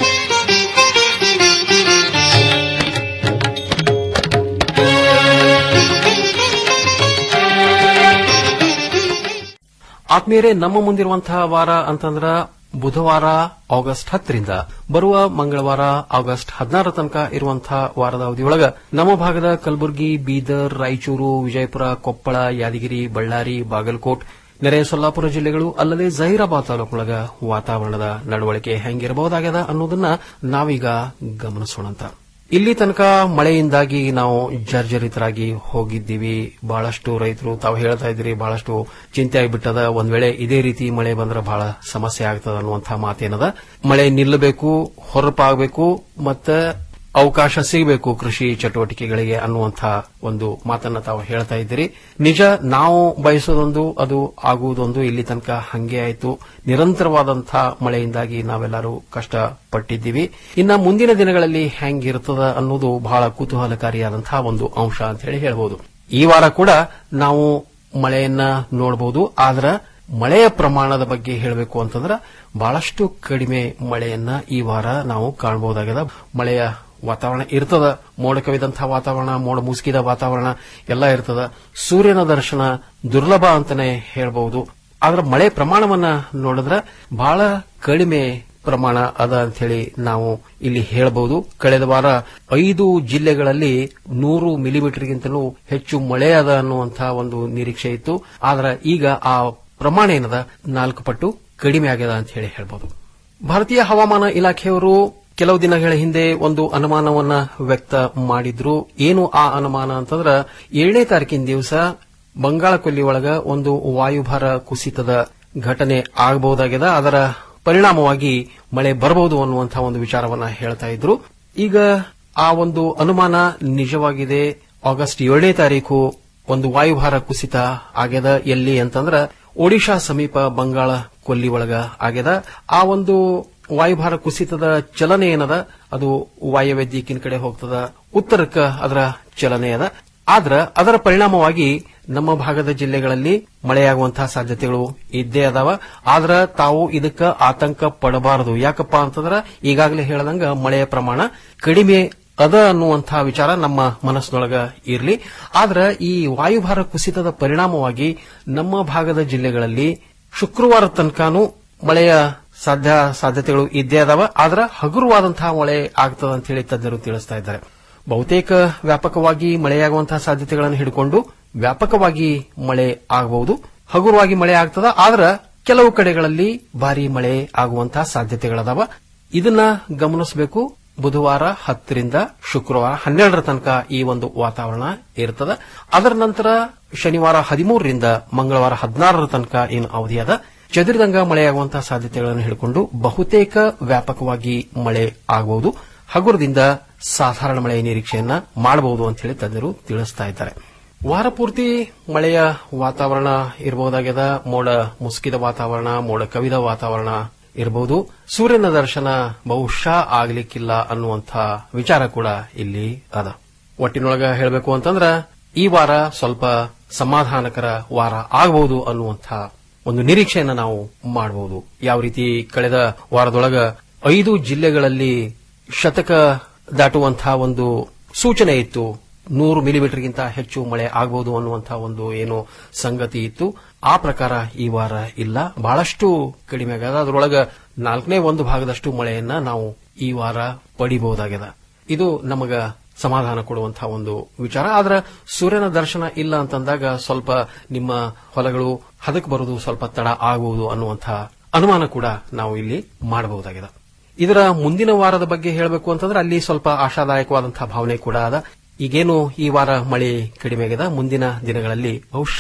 ಆತ್ಮೀಯರೇ ನಮ್ಮ ಮುಂದಿರುವಂತಹ ವಾರ ಅಂತಂದ್ರ ಬುಧವಾರ ಆಗಸ್ಟ್ ಹತ್ತರಿಂದ ಬರುವ ಮಂಗಳವಾರ ಆಗಸ್ಟ್ ಹದಿನಾರ ತನಕ ಇರುವಂತಹ ವಾರದ ಅವಧಿಯೊಳಗ ನಮ್ಮ ಭಾಗದ ಕಲಬುರಗಿ ಬೀದರ್ ರಾಯಚೂರು ವಿಜಯಪುರ ಕೊಪ್ಪಳ ಯಾದಗಿರಿ ಬಳ್ಳಾರಿ ಬಾಗಲಕೋಟ್ ನೆರೆಯ ಸೊಲ್ಲಾಪುರ ಜಿಲ್ಲೆಗಳು ಅಲ್ಲದೆ ಜಹೀರಾಬಾದ್ ತಾಲೂಕೊಳಗ ವಾತಾವರಣದ ನಡವಳಿಕೆ ಹೆಂಗಿರಬಹುದಾಗ್ಯದ ಅನ್ನೋದನ್ನ ನಾವೀಗ ಗಮನಿಸೋಣಂತ ಇಲ್ಲಿ ತನಕ ಮಳೆಯಿಂದಾಗಿ ನಾವು ಜರ್ಜರಿತರಾಗಿ ಹೋಗಿದ್ದೀವಿ ಬಹಳಷ್ಟು ರೈತರು ತಾವು ಹೇಳ್ತಾ ಇದ್ರಿ ಬಹಳಷ್ಟು ಚಿಂತೆ ಆಗಿಬಿಟ್ಟದ ಒಂದ್ ವೇಳೆ ಇದೇ ರೀತಿ ಮಳೆ ಬಂದ್ರೆ ಬಹಳ ಸಮಸ್ಯೆ ಆಗ್ತದ ಅನ್ನುವಂತಹ ಮಾತೇನದ ಮಳೆ ನಿಲ್ಲಬೇಕು ಹೊರಪಾಗಬೇಕು ಮತ್ತೆ ಅವಕಾಶ ಸಿಗಬೇಕು ಕೃಷಿ ಚಟುವಟಿಕೆಗಳಿಗೆ ಅನ್ನುವಂತಹ ಒಂದು ಮಾತನ್ನ ತಾವು ಹೇಳ್ತಾ ಇದ್ದೀರಿ ನಿಜ ನಾವು ಬಯಸೋದೊಂದು ಅದು ಆಗುವುದೊಂದು ಇಲ್ಲಿ ತನಕ ಹಂಗೆ ಆಯಿತು ನಿರಂತರವಾದಂತಹ ಮಳೆಯಿಂದಾಗಿ ನಾವೆಲ್ಲರೂ ಕಷ್ಟ ಪಟ್ಟಿದ್ದೀವಿ ಇನ್ನ ಮುಂದಿನ ದಿನಗಳಲ್ಲಿ ಹೆಂಗಿರ್ತದ ಅನ್ನೋದು ಬಹಳ ಕುತೂಹಲಕಾರಿಯಾದಂತಹ ಒಂದು ಅಂಶ ಅಂತ ಹೇಳಿ ಹೇಳಬಹುದು ಈ ವಾರ ಕೂಡ ನಾವು ಮಳೆಯನ್ನ ನೋಡಬಹುದು ಆದ್ರ ಮಳೆಯ ಪ್ರಮಾಣದ ಬಗ್ಗೆ ಹೇಳಬೇಕು ಅಂತಂದ್ರೆ ಬಹಳಷ್ಟು ಕಡಿಮೆ ಮಳೆಯನ್ನ ಈ ವಾರ ನಾವು ಕಾಣಬಹುದಾಗಿದೆ ಮಳೆಯ ವಾತಾವರಣ ಇರ್ತದ ಮೋಡ ಕವಿದಂತಹ ವಾತಾವರಣ ಮೋಡ ಮುಸುಕಿದ ವಾತಾವರಣ ಎಲ್ಲ ಇರ್ತದ ಸೂರ್ಯನ ದರ್ಶನ ದುರ್ಲಭ ಅಂತಾನೆ ಹೇಳಬಹುದು ಆದ್ರೆ ಮಳೆ ಪ್ರಮಾಣವನ್ನ ನೋಡಿದ್ರೆ ಬಹಳ ಕಡಿಮೆ ಪ್ರಮಾಣ ಅದ ಅಂತ ಹೇಳಿ ನಾವು ಇಲ್ಲಿ ಹೇಳಬಹುದು ಕಳೆದ ವಾರ ಐದು ಜಿಲ್ಲೆಗಳಲ್ಲಿ ನೂರು ಮಿಲಿಮೀಟರ್ಗಿಂತಲೂ ಹೆಚ್ಚು ಮಳೆ ಅದ ಅನ್ನುವಂತಹ ಒಂದು ನಿರೀಕ್ಷೆ ಇತ್ತು ಆದ್ರೆ ಈಗ ಆ ಪ್ರಮಾಣ ಏನದ ನಾಲ್ಕು ಪಟ್ಟು ಕಡಿಮೆ ಆಗ್ಯದ ಅಂತ ಹೇಳಿ ಹೇಳ್ಬೋದು ಭಾರತೀಯ ಹವಾಮಾನ ಇಲಾಖೆಯವರು ಕೆಲವು ದಿನಗಳ ಹಿಂದೆ ಒಂದು ಅನುಮಾನವನ್ನ ವ್ಯಕ್ತ ಮಾಡಿದ್ರು ಏನು ಆ ಅನುಮಾನ ಅಂತಂದ್ರ ಏಳನೇ ತಾರೀಕಿನ ದಿವಸ ಬಂಗಾಳ ಕೊಲ್ಲಿ ಒಳಗ ಒಂದು ವಾಯುಭಾರ ಕುಸಿತದ ಘಟನೆ ಆಗಬಹುದಾಗಿದೆ ಅದರ ಪರಿಣಾಮವಾಗಿ ಮಳೆ ಬರಬಹುದು ಅನ್ನುವಂತಹ ಒಂದು ವಿಚಾರವನ್ನ ಹೇಳ್ತಾ ಇದ್ರು ಈಗ ಆ ಒಂದು ಅನುಮಾನ ನಿಜವಾಗಿದೆ ಆಗಸ್ಟ್ ಏಳನೇ ತಾರೀಕು ಒಂದು ವಾಯುಭಾರ ಕುಸಿತ ಆಗ್ಯದ ಎಲ್ಲಿ ಅಂತಂದ್ರ ಒಡಿಶಾ ಸಮೀಪ ಬಂಗಾಳ ಕೊಲ್ಲಿ ಒಳಗ ಆಗ್ಯದ ಆ ಒಂದು ವಾಯುಭಾರ ಕುಸಿತದ ಚಲನೆ ಏನದ ಅದು ವಾಯವ್ಯ ದಿಕ್ಕಿನ ಕಡೆ ಹೋಗ್ತದ ಉತ್ತರಕ್ಕ ಅದರ ಚಲನೆ ಅದ ಆದ್ರ ಅದರ ಪರಿಣಾಮವಾಗಿ ನಮ್ಮ ಭಾಗದ ಜಿಲ್ಲೆಗಳಲ್ಲಿ ಮಳೆಯಾಗುವಂತಹ ಸಾಧ್ಯತೆಗಳು ಇದ್ದೇ ಅದಾವ ಆದ್ರ ತಾವು ಇದಕ್ಕ ಆತಂಕ ಪಡಬಾರದು ಯಾಕಪ್ಪ ಅಂತಂದ್ರ ಈಗಾಗಲೇ ಹೇಳದಂಗ ಮಳೆಯ ಪ್ರಮಾಣ ಕಡಿಮೆ ಅದ ಅನ್ನುವಂತಹ ವಿಚಾರ ನಮ್ಮ ಮನಸ್ಸಿನೊಳಗ ಇರಲಿ ಆದ್ರ ಈ ವಾಯುಭಾರ ಕುಸಿತದ ಪರಿಣಾಮವಾಗಿ ನಮ್ಮ ಭಾಗದ ಜಿಲ್ಲೆಗಳಲ್ಲಿ ಶುಕ್ರವಾರ ತನಕನೂ ಮಳೆಯ ಸಾಧ್ಯ ಸಾಧ್ಯತೆಗಳು ಇದ್ದೇ ಅದಾವ ಆದ್ರ ಹಗುರವಾದಂತಹ ಮಳೆ ಆಗ್ತದ ಅಂತ ಹೇಳಿ ತಜ್ಞರು ತಿಳಿಸ್ತಾ ಇದ್ದಾರೆ ಬಹುತೇಕ ವ್ಯಾಪಕವಾಗಿ ಮಳೆಯಾಗುವಂತಹ ಸಾಧ್ಯತೆಗಳನ್ನು ಹಿಡ್ಕೊಂಡು ವ್ಯಾಪಕವಾಗಿ ಮಳೆ ಆಗಬಹುದು ಹಗುರವಾಗಿ ಮಳೆ ಆಗ್ತದ ಆದ್ರ ಕೆಲವು ಕಡೆಗಳಲ್ಲಿ ಭಾರಿ ಮಳೆ ಆಗುವಂತಹ ಸಾಧ್ಯತೆಗಳದಾವ ಇದನ್ನ ಗಮನಿಸಬೇಕು ಬುಧವಾರ ಹತ್ತರಿಂದ ಶುಕ್ರವಾರ ಹನ್ನೆರಡರ ತನಕ ಈ ಒಂದು ವಾತಾವರಣ ಇರ್ತದ ಅದರ ನಂತರ ಶನಿವಾರ ಹದಿಮೂರರಿಂದ ಮಂಗಳವಾರ ಹದಿನಾರರ ತನಕ ಏನು ಅವಧಿಯಾದ ಚದುರಿದಂಗ ಮಳೆಯಾಗುವಂತಹ ಸಾಧ್ಯತೆಗಳನ್ನು ಹಿಡ್ಕೊಂಡು ಬಹುತೇಕ ವ್ಯಾಪಕವಾಗಿ ಮಳೆ ಆಗಬಹುದು ಹಗುರದಿಂದ ಸಾಧಾರಣ ಮಳೆಯ ನಿರೀಕ್ಷೆಯನ್ನ ಮಾಡಬಹುದು ಅಂತ ಹೇಳಿ ತಜ್ಞರು ತಿಳಿಸ್ತಾ ಇದ್ದಾರೆ ವಾರ ಪೂರ್ತಿ ಮಳೆಯ ವಾತಾವರಣ ಇರಬಹುದಾಗ್ಯದ ಮೋಡ ಮುಸುಕಿದ ವಾತಾವರಣ ಮೋಡ ಕವಿದ ವಾತಾವರಣ ಇರಬಹುದು ಸೂರ್ಯನ ದರ್ಶನ ಬಹುಶಃ ಆಗ್ಲಿಕ್ಕಿಲ್ಲ ಅನ್ನುವಂಥ ವಿಚಾರ ಕೂಡ ಇಲ್ಲಿ ಅದ ಒಟ್ಟಿನೊಳಗ ಹೇಳಬೇಕು ಅಂತಂದ್ರ ಈ ವಾರ ಸ್ವಲ್ಪ ಸಮಾಧಾನಕರ ವಾರ ಆಗಬಹುದು ಅನ್ನುವಂಥ ಒಂದು ನಿರೀಕ್ಷೆಯನ್ನ ನಾವು ಮಾಡಬಹುದು ಯಾವ ರೀತಿ ಕಳೆದ ವಾರದೊಳಗ ಐದು ಜಿಲ್ಲೆಗಳಲ್ಲಿ ಶತಕ ದಾಟುವಂತಹ ಒಂದು ಸೂಚನೆ ಇತ್ತು ನೂರು ಮಿಲಿಮೀಟರ್ಗಿಂತ ಹೆಚ್ಚು ಮಳೆ ಆಗಬಹುದು ಅನ್ನುವಂತಹ ಒಂದು ಏನು ಸಂಗತಿ ಇತ್ತು ಆ ಪ್ರಕಾರ ಈ ವಾರ ಇಲ್ಲ ಬಹಳಷ್ಟು ಕಡಿಮೆ ಆಗ್ಯದ ಅದರೊಳಗ ನಾಲ್ಕನೇ ಒಂದು ಭಾಗದಷ್ಟು ಮಳೆಯನ್ನ ನಾವು ಈ ವಾರ ಪಡಿಬಹುದಾಗ್ಯದ ಇದು ನಮಗ ಸಮಾಧಾನ ಕೊಡುವಂತಹ ಒಂದು ವಿಚಾರ ಆದ್ರೆ ಸೂರ್ಯನ ದರ್ಶನ ಇಲ್ಲ ಅಂತಂದಾಗ ಸ್ವಲ್ಪ ನಿಮ್ಮ ಹೊಲಗಳು ಹದಕ್ಕೆ ಬರುವುದು ಸ್ವಲ್ಪ ತಡ ಆಗುವುದು ಅನ್ನುವಂತಹ ಅನುಮಾನ ಕೂಡ ನಾವು ಇಲ್ಲಿ ಮಾಡಬಹುದಾಗಿದೆ ಇದರ ಮುಂದಿನ ವಾರದ ಬಗ್ಗೆ ಹೇಳಬೇಕು ಅಂತಂದ್ರೆ ಅಲ್ಲಿ ಸ್ವಲ್ಪ ಆಶಾದಾಯಕವಾದಂತಹ ಭಾವನೆ ಕೂಡ ಅದ ಈಗೇನು ಈ ವಾರ ಮಳೆ ಕಡಿಮೆ ಆಗಿದೆ ಮುಂದಿನ ದಿನಗಳಲ್ಲಿ ಬಹುಶಃ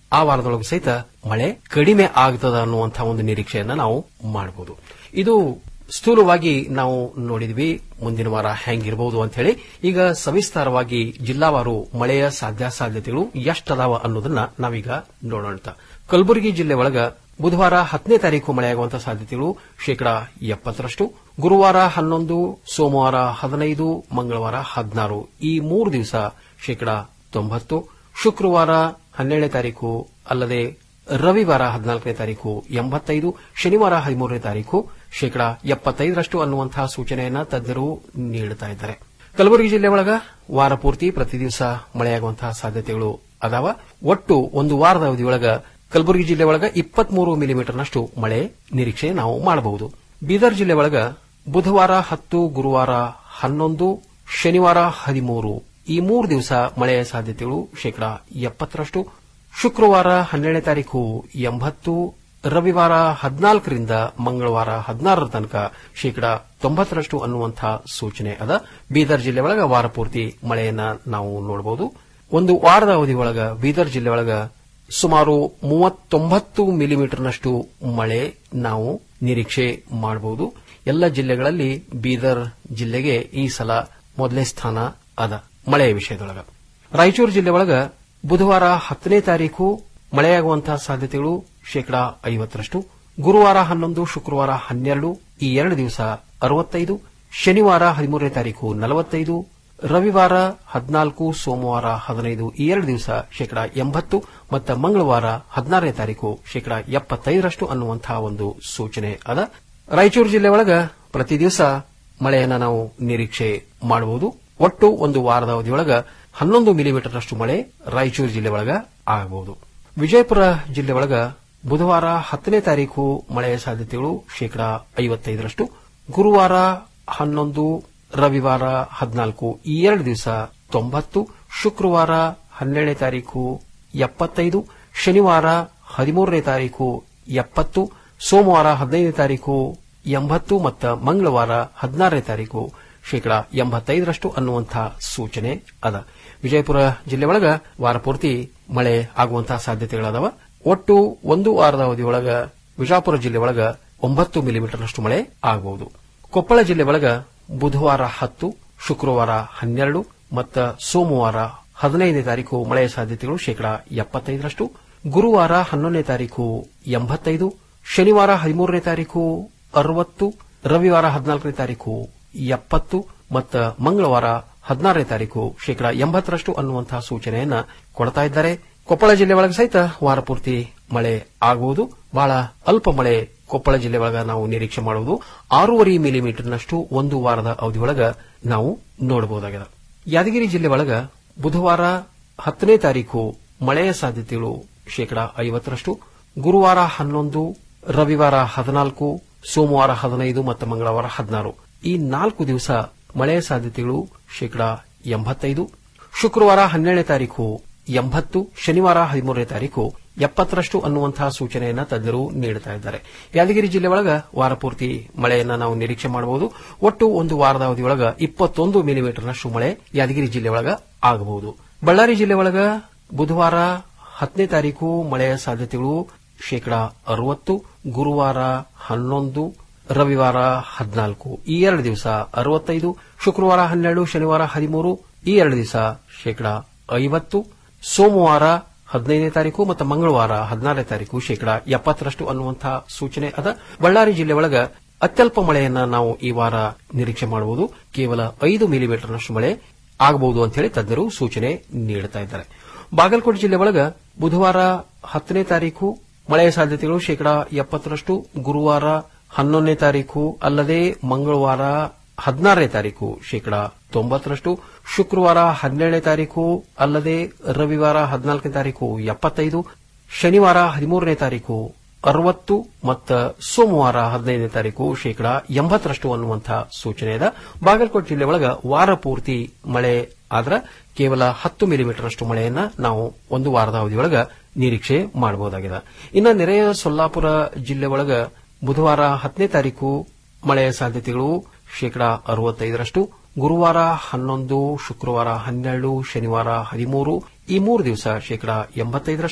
ಆ ವಾರದೊಳಗೆ ಸಹಿತ ಮಳೆ ಕಡಿಮೆ ಆಗ್ತದ ಅನ್ನುವಂತಹ ಒಂದು ನಿರೀಕ್ಷೆಯನ್ನ ನಾವು ಮಾಡಬಹುದು ಇದು ಸ್ಥೂಲವಾಗಿ ನಾವು ನೋಡಿದ್ವಿ ಮುಂದಿನ ವಾರ ಹೆಂಗಿರಬಹುದು ಅಂತ ಹೇಳಿ ಈಗ ಸವಿಸ್ತಾರವಾಗಿ ಜಿಲ್ಲಾವಾರು ಮಳೆಯ ಸಾಧ್ಯಾಸಾಧ್ಯತೆಗಳು ಎಷ್ಟದಾವ ಅನ್ನೋದನ್ನ ನಾವೀಗ ನೋಡೋಣ ಕಲಬುರಗಿ ಜಿಲ್ಲೆ ಒಳಗ ಬುಧವಾರ ಹತ್ತನೇ ತಾರೀಕು ಮಳೆಯಾಗುವಂತಹ ಸಾಧ್ಯತೆಗಳು ಶೇಕಡಾ ಎಪ್ಪತ್ತರಷ್ಟು ಗುರುವಾರ ಹನ್ನೊಂದು ಸೋಮವಾರ ಹದಿನೈದು ಮಂಗಳವಾರ ಹದಿನಾರು ಈ ಮೂರು ದಿವಸ ಶೇಕಡಾ ತೊಂಬತ್ತು ಶುಕ್ರವಾರ ಹನ್ನೆರಡನೇ ತಾರೀಕು ಅಲ್ಲದೆ ರವಿವಾರ ಹದಿನಾಲ್ಕನೇ ತಾರೀಕು ಎಂಬತ್ತೈದು ಶನಿವಾರ ಹದಿಮೂರನೇ ತಾರೀಕು ಶೇಕಡಾ ಎಪ್ಪತ್ತೈದರಷ್ಟು ಅನ್ನುವಂತಹ ಸೂಚನೆಯನ್ನ ತಜ್ಞರು ನೀಡುತ್ತಾ ಇದ್ದಾರೆ ಕಲಬುರಗಿ ಜಿಲ್ಲೆ ಒಳಗ ವಾರ ಪೂರ್ತಿ ಪ್ರತಿ ದಿವಸ ಮಳೆಯಾಗುವಂತಹ ಸಾಧ್ಯತೆಗಳು ಅದಾವ ಒಟ್ಟು ಒಂದು ವಾರದ ಅವಧಿಯೊಳಗ ಕಲಬುರಗಿ ಜಿಲ್ಲೆ ಒಳಗ ಇಪ್ಪತ್ಮೂರು ಮಿಲಿಮೀಟರ್ನಷ್ಟು ಮಳೆ ನಿರೀಕ್ಷೆ ನಾವು ಮಾಡಬಹುದು ಬೀದರ್ ಜಿಲ್ಲೆ ಒಳಗ ಬುಧವಾರ ಹತ್ತು ಗುರುವಾರ ಹನ್ನೊಂದು ಶನಿವಾರ ಹದಿಮೂರು ಈ ಮೂರು ದಿವಸ ಮಳೆಯ ಸಾಧ್ಯತೆಗಳು ಶೇಕಡಾ ಎಪ್ಪತ್ತರಷ್ಟು ಶುಕ್ರವಾರ ಹನ್ನೆರಡನೇ ತಾರೀಕು ಎಂಬತ್ತು ರವಿವಾರ ಹದಿನಾಲ್ಕರಿಂದ ಮಂಗಳವಾರ ಹದಿನಾರರ ತನಕ ಶೇಕಡಾ ತೊಂಬತ್ತರಷ್ಟು ಅನ್ನುವಂತಹ ಸೂಚನೆ ಅದ ಬೀದರ್ ಜಿಲ್ಲೆ ಒಳಗ ವಾರ ಪೂರ್ತಿ ಮಳೆಯನ್ನ ನಾವು ನೋಡಬಹುದು ಒಂದು ವಾರದ ಅವಧಿ ಒಳಗ ಬೀದರ್ ಜಿಲ್ಲೆ ಒಳಗ ಸುಮಾರು ಮೂವತ್ತೊಂಬತ್ತು ಮಿಲಿಮೀಟರ್ನಷ್ಟು ಮಳೆ ನಾವು ನಿರೀಕ್ಷೆ ಮಾಡಬಹುದು ಎಲ್ಲ ಜಿಲ್ಲೆಗಳಲ್ಲಿ ಬೀದರ್ ಜಿಲ್ಲೆಗೆ ಈ ಸಲ ಮೊದಲನೇ ಸ್ಥಾನ ಅದ ಮಳೆಯ ವಿಷಯದೊಳಗ ರಾಯಚೂರು ಜಿಲ್ಲೆ ಒಳಗ ಬುಧವಾರ ಹತ್ತನೇ ತಾರೀಕು ಮಳೆಯಾಗುವಂತಹ ಸಾಧ್ಯತೆಗಳು ಶೇಕಡಾ ಐವತ್ತರಷ್ಟು ಗುರುವಾರ ಹನ್ನೊಂದು ಶುಕ್ರವಾರ ಹನ್ನೆರಡು ಈ ಎರಡು ದಿವಸ ಅರವತ್ತೈದು ಶನಿವಾರ ಹದಿಮೂರನೇ ತಾರೀಕು ನಲವತ್ತೈದು ರವಿವಾರ ಹದಿನಾಲ್ಕು ಸೋಮವಾರ ಹದಿನೈದು ಈ ಎರಡು ದಿವಸ ಶೇಕಡಾ ಎಂಬತ್ತು ಮತ್ತು ಮಂಗಳವಾರ ಹದಿನಾರನೇ ತಾರೀಕು ಶೇಕಡಾ ಎಪ್ಪತ್ತೈದರಷ್ಟು ಅನ್ನುವಂತಹ ಒಂದು ಸೂಚನೆ ಅದ ರಾಯಚೂರು ಜಿಲ್ಲೆ ಒಳಗ ಪ್ರತಿ ದಿವಸ ಮಳೆಯನ್ನ ನಾವು ನಿರೀಕ್ಷೆ ಮಾಡಬಹುದು ಒಟ್ಟು ಒಂದು ವಾರದ ಅವಧಿಯೊಳಗ ಹನ್ನೊಂದು ಮಿಲಿಮೀಟರ್ನಷ್ಟು ಮಳೆ ರಾಯಚೂರು ಜಿಲ್ಲೆ ಒಳಗ ಆಗಬಹುದು ವಿಜಯಪುರ ಜಿಲ್ಲೆ ಒಳಗ ಬುಧವಾರ ಹತ್ತನೇ ತಾರೀಕು ಮಳೆಯ ಸಾಧ್ಯತೆಗಳು ಶೇಕಡಾ ಐವತ್ತೈದರಷ್ಟು ಗುರುವಾರ ಹನ್ನೊಂದು ರವಿವಾರ ಹದಿನಾಲ್ಕು ಈ ಎರಡು ದಿವಸ ತೊಂಬತ್ತು ಶುಕ್ರವಾರ ಹನ್ನೆರಡನೇ ತಾರೀಕು ಎಪ್ಪತ್ತೈದು ಶನಿವಾರ ಹದಿಮೂರನೇ ತಾರೀಕು ಎಪ್ಪತ್ತು ಸೋಮವಾರ ಹದಿನೈದನೇ ತಾರೀಕು ಎಂಬತ್ತು ಮತ್ತು ಮಂಗಳವಾರ ಹದಿನಾರನೇ ತಾರೀಕು ಶೇಕಡಾ ಎಂಬತ್ತೈದರಷ್ಟು ಅನ್ನುವಂತಹ ಸೂಚನೆ ಅದ ವಿಜಯಪುರ ಜಿಲ್ಲೆ ಒಳಗ ವಾರ ಪೂರ್ತಿ ಮಳೆ ಆಗುವಂತಹ ಸಾಧ್ಯತೆಗಳದಾವ ಒಟ್ಟು ಒಂದು ವಾರದ ಅವಧಿಯೊಳಗ ವಿಜಾಪುರ ಜಿಲ್ಲೆ ಒಳಗ ಒಂಬತ್ತು ಮಿಲಿಮೀಟರ್ನಷ್ಟು ಮಳೆ ಆಗಬಹುದು ಕೊಪ್ಪಳ ಜಿಲ್ಲೆ ಒಳಗ ಬುಧವಾರ ಹತ್ತು ಶುಕ್ರವಾರ ಹನ್ನೆರಡು ಮತ್ತು ಸೋಮವಾರ ಹದಿನೈದನೇ ತಾರೀಕು ಮಳೆಯ ಸಾಧ್ಯತೆಗಳು ಶೇಕಡಾ ಎಪ್ಪತ್ತೈದರಷ್ಟು ಗುರುವಾರ ಹನ್ನೊಂದನೇ ತಾರೀಕು ಎಂಬತ್ತೈದು ಶನಿವಾರ ಹದಿಮೂರನೇ ತಾರೀಕು ಅರವತ್ತು ರವಿವಾರ ಹದಿನಾಲ್ಕನೇ ತಾರೀಕು ಎಪ್ಪತ್ತು ಮತ್ತು ಮಂಗಳವಾರ ಹದಿನಾರನೇ ತಾರೀಕು ಶೇಕಡಾ ಎಂಬತ್ತರಷ್ಟು ಅನ್ನುವಂತಹ ಸೂಚನೆಯನ್ನ ಕೊಡ್ತಾ ಇದ್ದಾರೆ ಕೊಪ್ಪಳ ಜಿಲ್ಲೆ ಒಳಗೆ ಸಹಿತ ವಾರ ಪೂರ್ತಿ ಮಳೆ ಆಗುವುದು ಬಹಳ ಅಲ್ಪ ಮಳೆ ಕೊಪ್ಪಳ ಜಿಲ್ಲೆ ಒಳಗ ನಾವು ನಿರೀಕ್ಷೆ ಮಾಡುವುದು ಆರೂವರೆ ಮಿಲಿಮೀಟರ್ನಷ್ಟು ಒಂದು ವಾರದ ಅವಧಿಯೊಳಗ ನಾವು ನೋಡಬಹುದಾಗಿದೆ ಯಾದಗಿರಿ ಜಿಲ್ಲೆ ಒಳಗ ಬುಧವಾರ ಹತ್ತನೇ ತಾರೀಕು ಮಳೆಯ ಸಾಧ್ಯತೆಗಳು ಶೇಕಡಾ ಐವತ್ತರಷ್ಟು ಗುರುವಾರ ಹನ್ನೊಂದು ರವಿವಾರ ಹದಿನಾಲ್ಕು ಸೋಮವಾರ ಹದಿನೈದು ಮತ್ತು ಮಂಗಳವಾರ ಹದಿನಾರು ಈ ನಾಲ್ಕು ದಿವಸ ಮಳೆಯ ಸಾಧ್ಯತೆಗಳು ಶೇಕಡಾ ಎಂಬತ್ತೈದು ಶುಕ್ರವಾರ ಹನ್ನೆರಡನೇ ತಾರೀಕು ಎಂಬತ್ತು ಶನಿವಾರ ಹದಿಮೂರನೇ ತಾರೀಕು ಎಪ್ಪತ್ತರಷ್ಟು ಅನ್ನುವಂತಹ ಸೂಚನೆಯನ್ನ ತಜ್ಞರು ನೀಡುತ್ತಾ ಇದ್ದಾರೆ ಯಾದಗಿರಿ ಜಿಲ್ಲೆ ಒಳಗ ವಾರ ಪೂರ್ತಿ ಮಳೆಯನ್ನ ನಾವು ನಿರೀಕ್ಷೆ ಮಾಡಬಹುದು ಒಟ್ಟು ಒಂದು ವಾರದ ಅವಧಿಯೊಳಗ ಇಪ್ಪತ್ತೊಂದು ಮಿಲಿಮೀಟರ್ನಷ್ಟು ಮಳೆ ಯಾದಗಿರಿ ಜಿಲ್ಲೆ ಒಳಗ ಆಗಬಹುದು ಬಳ್ಳಾರಿ ಜಿಲ್ಲೆ ಒಳಗ ಬುಧವಾರ ಹತ್ತನೇ ತಾರೀಕು ಮಳೆಯ ಸಾಧ್ಯತೆಗಳು ಶೇಕಡಾ ಅರವತ್ತು ಗುರುವಾರ ಹನ್ನೊಂದು ರವಿವಾರ ಹದಿನಾಲ್ಕು ಈ ಎರಡು ದಿವಸ ಅರವತ್ತೈದು ಶುಕ್ರವಾರ ಹನ್ನೆರಡು ಶನಿವಾರ ಹದಿಮೂರು ಈ ಎರಡು ದಿವಸ ಶೇಕಡಾ ಐವತ್ತು ಸೋಮವಾರ ಹದಿನೈದನೇ ತಾರೀಕು ಮತ್ತು ಮಂಗಳವಾರ ಹದಿನಾರನೇ ತಾರೀಕು ಶೇಕಡಾ ಎಪ್ಪತ್ತರಷ್ಟು ಅನ್ನುವಂತಹ ಸೂಚನೆ ಅದ ಬಳ್ಳಾರಿ ಜಿಲ್ಲೆ ಒಳಗ ಅತ್ಯಲ್ಪ ಮಳೆಯನ್ನ ನಾವು ಈ ವಾರ ನಿರೀಕ್ಷೆ ಮಾಡಬಹುದು ಕೇವಲ ಐದು ಮಿಲಿಮೀಟರ್ನಷ್ಟು ಮಳೆ ಆಗಬಹುದು ಅಂತ ಹೇಳಿ ತಜ್ಞರು ಸೂಚನೆ ನೀಡುತ್ತಾ ಇದ್ದಾರೆ ಬಾಗಲಕೋಟೆ ಜಿಲ್ಲೆ ಒಳಗ ಬುಧವಾರ ಹತ್ತನೇ ತಾರೀಕು ಮಳೆಯ ಸಾಧ್ಯತೆಗಳು ಶೇಕಡಾ ಎಪ್ಪತ್ತರಷ್ಟು ಗುರುವಾರ ಹನ್ನೊಂದನೇ ತಾರೀಕು ಅಲ್ಲದೆ ಮಂಗಳವಾರ ಹದಿನಾರನೇ ತಾರೀಕು ಶೇಕಡಾ ತೊಂಬತ್ತರಷ್ಟು ಶುಕ್ರವಾರ ಹನ್ನೆರಡನೇ ತಾರೀಕು ಅಲ್ಲದೆ ರವಿವಾರ ಹದಿನಾಲ್ಕನೇ ತಾರೀಕು ಎಪ್ಪತ್ತೈದು ಶನಿವಾರ ಹದಿಮೂರನೇ ತಾರೀಕು ಅರವತ್ತು ಮತ್ತು ಸೋಮವಾರ ಹದಿನೈದನೇ ತಾರೀಕು ಶೇಕಡಾ ಎಂಬತ್ತರಷ್ಟು ಅನ್ನುವಂತಹ ಸೂಚನೆ ಇದೆ ಬಾಗಲಕೋಟೆ ಜಿಲ್ಲೆ ಒಳಗ ವಾರ ಪೂರ್ತಿ ಮಳೆ ಆದ್ರ ಕೇವಲ ಹತ್ತು ಮಿಲಿಮೀಟರ್ನಷ್ಟು ಮಳೆಯನ್ನ ನಾವು ಒಂದು ವಾರದ ಅವಧಿಯೊಳಗ ನಿರೀಕ್ಷೆ ಮಾಡಬಹುದಾಗಿದೆ ಇನ್ನು ನೆರೆಯ ಸೊಲ್ಲಾಪುರ ಜಿಲ್ಲೆ ಒಳಗ ಬುಧವಾರ ಹತ್ತನೇ ತಾರೀಕು ಮಳೆಯ ಸಾಧ್ಯತೆಗಳು ಶೇಕಡಾ ಅರವತ್ತೈದರಷ್ಟು ಗುರುವಾರ ಹನ್ನೊಂದು ಶುಕ್ರವಾರ ಹನ್ನೆರಡು ಶನಿವಾರ ಹದಿಮೂರು ಈ ಮೂರು ದಿವಸ ಶೇಕಡಾ ಎಂಬತ್ತೈದರಷ್ಟು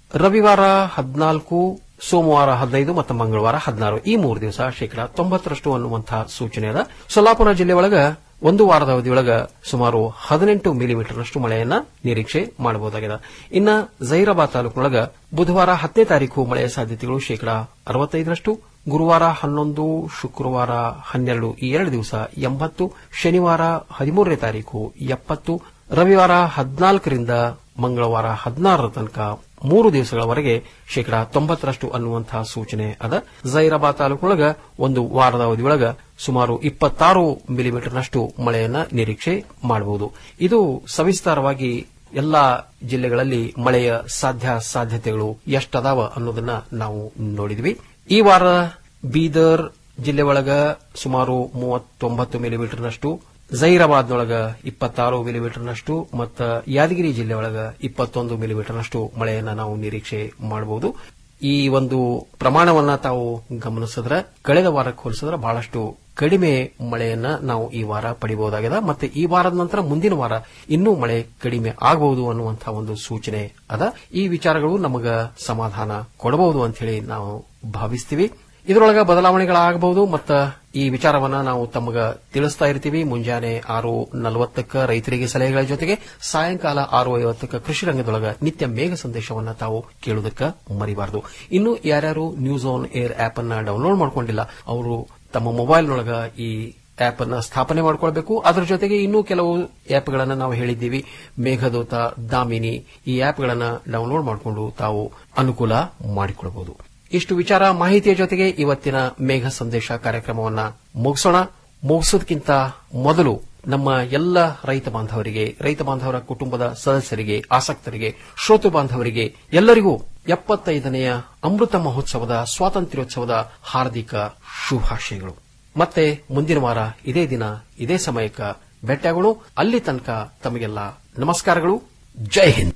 ರವಿವಾರ ಹದಿನಾಲ್ಕು ಸೋಮವಾರ ಹದಿನೈದು ಮತ್ತು ಮಂಗಳವಾರ ಹದಿನಾರು ಈ ಮೂರು ದಿವಸ ಶೇಕಡಾ ತೊಂಬತ್ತರಷ್ಟು ಅನ್ನುವಂತಹ ಸೂಚನೆ ಅದ ಸೊಲ್ಲಾಪುರ ಜಿಲ್ಲೆ ಒಳಗ ಒಂದು ವಾರದ ಅವಧಿಯೊಳಗ ಸುಮಾರು ಹದಿನೆಂಟು ಮಿಲಿಮೀಟರ್ನಷ್ಟು ಮಳೆಯನ್ನ ನಿರೀಕ್ಷೆ ಮಾಡಬಹುದಾಗಿದೆ ಇನ್ನ ಜೈರಾಬಾದ್ ತಾಲೂಕಿನೊಳಗ ಬುಧವಾರ ಹತ್ತನೇ ತಾರೀಕು ಮಳೆಯ ಸಾಧ್ಯತೆಗಳು ಶೇಕಡಾ ಅರವತ್ತೈದರಷ್ಟು ಗುರುವಾರ ಹನ್ನೊಂದು ಶುಕ್ರವಾರ ಹನ್ನೆರಡು ಈ ಎರಡು ದಿವಸ ಎಂಬತ್ತು ಶನಿವಾರ ಹದಿಮೂರನೇ ತಾರೀಕು ಎಪ್ಪತ್ತು ರವಿವಾರ ಹದಿನಾಲ್ಕರಿಂದ ಮಂಗಳವಾರ ಹದಿನಾರರ ತನಕ ಮೂರು ದಿವಸಗಳವರೆಗೆ ಶೇಕಡಾ ತೊಂಬತ್ತರಷ್ಟು ಅನ್ನುವಂತಹ ಸೂಚನೆ ಅದ ಜೈರಾಬಾದ್ ತಾಲೂಕಿನೊಳಗ ಒಂದು ವಾರದ ಅವಧಿಯೊಳಗ ಸುಮಾರು ಇಪ್ಪತ್ತಾರು ಮಿಲಿಮೀಟರ್ನಷ್ಟು ಮಳೆಯನ್ನ ನಿರೀಕ್ಷೆ ಮಾಡಬಹುದು ಇದು ಸವಿಸ್ತಾರವಾಗಿ ಎಲ್ಲಾ ಜಿಲ್ಲೆಗಳಲ್ಲಿ ಮಳೆಯ ಸಾಧ್ಯ ಸಾಧ್ಯತೆಗಳು ಎಷ್ಟದಾವ ಅನ್ನೋದನ್ನ ನಾವು ನೋಡಿದ್ವಿ ಈ ವಾರ ಬೀದರ್ ಜಿಲ್ಲೆ ಒಳಗ ಸುಮಾರು ಮೂವತ್ತೊಂಬತ್ತು ಮಿಲಿಮೀಟರ್ನಷ್ಟು ಜೈರಾಬಾದ್ನೊಳಗ ಇಪ್ಪತ್ತಾರು ಮಿಲಿಮೀಟರ್ನಷ್ಟು ಮತ್ತು ಯಾದಗಿರಿ ಜಿಲ್ಲೆ ಒಳಗ ಇಪ್ಪತ್ತೊಂದು ಮಿಲಿಮೀಟರ್ನಷ್ಟು ಮಳೆಯನ್ನ ನಾವು ನಿರೀಕ್ಷೆ ಮಾಡಬಹುದು ಈ ಒಂದು ಪ್ರಮಾಣವನ್ನ ತಾವು ಗಮನಿಸಿದ್ರೆ ಕಳೆದ ವಾರಕ್ಕೆ ಹೋಲಿಸಿದ್ರೆ ಬಹಳಷ್ಟು ಕಡಿಮೆ ಮಳೆಯನ್ನ ನಾವು ಈ ವಾರ ಪಡಿಬಹುದಾಗಿದೆ ಮತ್ತೆ ಈ ವಾರದ ನಂತರ ಮುಂದಿನ ವಾರ ಇನ್ನೂ ಮಳೆ ಕಡಿಮೆ ಆಗಬಹುದು ಅನ್ನುವಂತಹ ಒಂದು ಸೂಚನೆ ಅದ ಈ ವಿಚಾರಗಳು ನಮಗ ಸಮಾಧಾನ ಕೊಡಬಹುದು ಅಂತ ಹೇಳಿ ನಾವು ಭಾವಿಸ್ತೀವಿ ಇದರೊಳಗ ಬದಲಾವಣೆಗಳಾಗಬಹುದು ಮತ್ತು ಈ ವಿಚಾರವನ್ನ ನಾವು ತಮಗ ತಿಳಿಸ್ತಾ ಇರ್ತೀವಿ ಮುಂಜಾನೆ ಆರು ನಲವತ್ತಕ್ಕ ರೈತರಿಗೆ ಸಲಹೆಗಳ ಜೊತೆಗೆ ಸಾಯಂಕಾಲ ಆರು ಐವತ್ತಕ್ಕ ಕೃಷಿ ರಂಗದೊಳಗ ನಿತ್ಯ ಮೇಘ ಸಂದೇಶವನ್ನ ತಾವು ಕೇಳುವುದಕ್ಕ ಮರಿಬಾರದು ಇನ್ನು ಯಾರ್ಯಾರು ನ್ಯೂಸ್ ಆನ್ ಏರ್ ಆಪ್ ಅನ್ನ ಡೌನ್ಲೋಡ್ ಮಾಡ್ಕೊಂಡಿಲ್ಲ ಅವರು ತಮ್ಮ ಮೊಬೈಲ್ನೊಳಗ ಈ ಆಪ್ ಅನ್ನ ಸ್ಥಾಪನೆ ಮಾಡಿಕೊಳ್ಬೇಕು ಅದರ ಜೊತೆಗೆ ಇನ್ನೂ ಕೆಲವು ಆಪ್ಗಳನ್ನ ನಾವು ಹೇಳಿದ್ದೀವಿ ಮೇಘದೂತ ದಾಮಿನಿ ಈ ಆಪ್ಗಳನ್ನ ಡೌನ್ಲೋಡ್ ಮಾಡಿಕೊಂಡು ತಾವು ಅನುಕೂಲ ಮಾಡಿಕೊಳ್ಳಬಹುದು ಇಷ್ಟು ವಿಚಾರ ಮಾಹಿತಿಯ ಜೊತೆಗೆ ಇವತ್ತಿನ ಮೇಘ ಸಂದೇಶ ಕಾರ್ಯಕ್ರಮವನ್ನ ಮುಗಿಸೋಣ ಮುಗಿಸೋದಕ್ಕಿಂತ ಮೊದಲು ನಮ್ಮ ಎಲ್ಲ ರೈತ ಬಾಂಧವರಿಗೆ ರೈತ ಬಾಂಧವರ ಕುಟುಂಬದ ಸದಸ್ಯರಿಗೆ ಆಸಕ್ತರಿಗೆ ಶ್ರೋತು ಬಾಂಧವರಿಗೆ ಎಲ್ಲರಿಗೂ ಎಪ್ಪತ್ತೈದನೆಯ ಅಮೃತ ಮಹೋತ್ಸವದ ಸ್ವಾತಂತ್ರ್ಯೋತ್ಸವದ ಹಾರ್ದಿಕ ಶುಭಾಶಯಗಳು ಮತ್ತೆ ಮುಂದಿನ ವಾರ ಇದೇ ದಿನ ಇದೇ ಸಮಯಕ್ಕ ಭೇಟಿಯಾಗೋಣ ಅಲ್ಲಿ ತನಕ ತಮಗೆಲ್ಲ ನಮಸ್ಕಾರಗಳು ಜೈ ಹಿಂದ್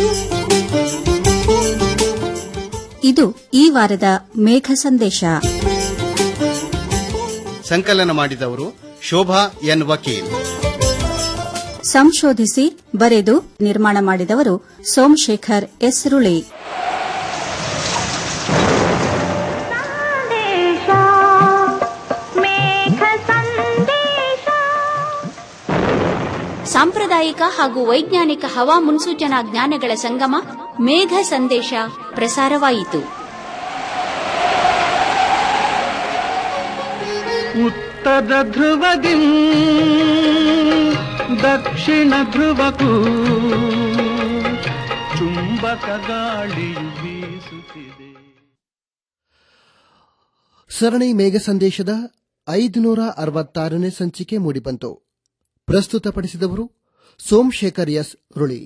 ಇದು ಈ ವಾರದ ಮೇಘ ಸಂದೇಶ ಸಂಕಲನ ಮಾಡಿದವರು ಶೋಭಾ ಎನ್ ವಕೀಲ್ ಸಂಶೋಧಿಸಿ ಬರೆದು ನಿರ್ಮಾಣ ಮಾಡಿದವರು ಸೋಮಶೇಖರ್ ಎಸ್ ರುಳಿ ಸಾಂಪ್ರದಾಯಿಕ ಹಾಗೂ ವೈಜ್ಞಾನಿಕ ಹವಾ ಮುನ್ಸೂಚನಾ ಜ್ಞಾನಗಳ ಸಂಗಮ ಮೇಘ ಸಂದೇಶ ಪ್ರಸಾರವಾಯಿತು ಉತ್ತರ ಧ್ರುವದಿ ದಕ್ಷಿಣ ಧ್ರುವಕ್ಕೂ ಚುಂಬಕ ಗಾಳಿಯು ಬೀಸುತ್ತಿದೆ ಸರಣಿ ಮೇಘ ಸಂದೇಶದ ಐದುನೂರ ಅರವತ್ತಾರನೇ ಸಂಚಿಕೆ ಮೂಡಿಬಂತು ಪ್ರಸ್ತುತಪಡಿಸಿದವರು ಸೋಮಶೇಖರ್ ಎಸ್ ರುಳಿ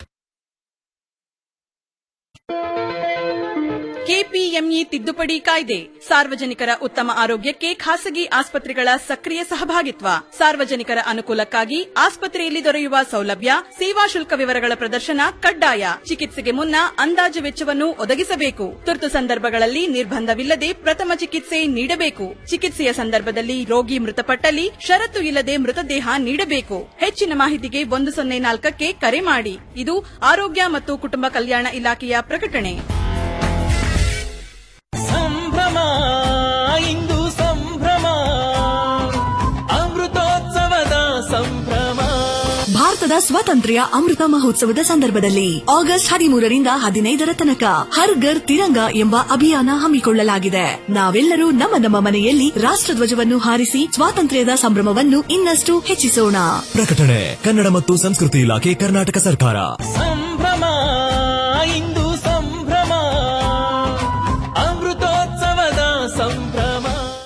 ಕೆಪಿಎಂಇ ತಿದ್ದುಪಡಿ ಕಾಯ್ದೆ ಸಾರ್ವಜನಿಕರ ಉತ್ತಮ ಆರೋಗ್ಯಕ್ಕೆ ಖಾಸಗಿ ಆಸ್ಪತ್ರೆಗಳ ಸಕ್ರಿಯ ಸಹಭಾಗಿತ್ವ ಸಾರ್ವಜನಿಕರ ಅನುಕೂಲಕ್ಕಾಗಿ ಆಸ್ಪತ್ರೆಯಲ್ಲಿ ದೊರೆಯುವ ಸೌಲಭ್ಯ ಸೇವಾ ಶುಲ್ಕ ವಿವರಗಳ ಪ್ರದರ್ಶನ ಕಡ್ಡಾಯ ಚಿಕಿತ್ಸೆಗೆ ಮುನ್ನ ಅಂದಾಜು ವೆಚ್ಚವನ್ನು ಒದಗಿಸಬೇಕು ತುರ್ತು ಸಂದರ್ಭಗಳಲ್ಲಿ ನಿರ್ಬಂಧವಿಲ್ಲದೆ ಪ್ರಥಮ ಚಿಕಿತ್ಸೆ ನೀಡಬೇಕು ಚಿಕಿತ್ಸೆಯ ಸಂದರ್ಭದಲ್ಲಿ ರೋಗಿ ಮೃತಪಟ್ಟಲ್ಲಿ ಷರತ್ತು ಇಲ್ಲದೆ ಮೃತದೇಹ ನೀಡಬೇಕು ಹೆಚ್ಚಿನ ಮಾಹಿತಿಗೆ ಒಂದು ಸೊನ್ನೆ ನಾಲ್ಕಕ್ಕೆ ಕರೆ ಮಾಡಿ ಇದು ಆರೋಗ್ಯ ಮತ್ತು ಕುಟುಂಬ ಕಲ್ಯಾಣ ಇಲಾಖೆಯ ಪ್ರಕಟಣೆ ಸಂಭ್ರಮ ಇಂದು ಸಂಭ್ರಮ ಅಮೃತೋತ್ಸವದ ಸಂಭ್ರಮ ಭಾರತದ ಸ್ವಾತಂತ್ರ್ಯ ಅಮೃತ ಮಹೋತ್ಸವದ ಸಂದರ್ಭದಲ್ಲಿ ಆಗಸ್ಟ್ ಹದಿಮೂರರಿಂದ ಹದಿನೈದರ ತನಕ ಹರ್ ಘರ್ ತಿರಂಗ ಎಂಬ ಅಭಿಯಾನ ಹಮ್ಮಿಕೊಳ್ಳಲಾಗಿದೆ ನಾವೆಲ್ಲರೂ ನಮ್ಮ ನಮ್ಮ ಮನೆಯಲ್ಲಿ ರಾಷ್ಟ್ರಧ್ವಜವನ್ನು ಹಾರಿಸಿ ಸ್ವಾತಂತ್ರ್ಯದ ಸಂಭ್ರಮವನ್ನು ಇನ್ನಷ್ಟು ಹೆಚ್ಚಿಸೋಣ ಪ್ರಕಟಣೆ ಕನ್ನಡ ಮತ್ತು ಸಂಸ್ಕೃತಿ ಇಲಾಖೆ ಕರ್ನಾಟಕ ಸರ್ಕಾರ ಸಂಭ್ರಮ ಇಂದು ಸಂಭ್ರಮ ಅಮೃತೋತ್ಸವದ ಸಂಭ್ರಮ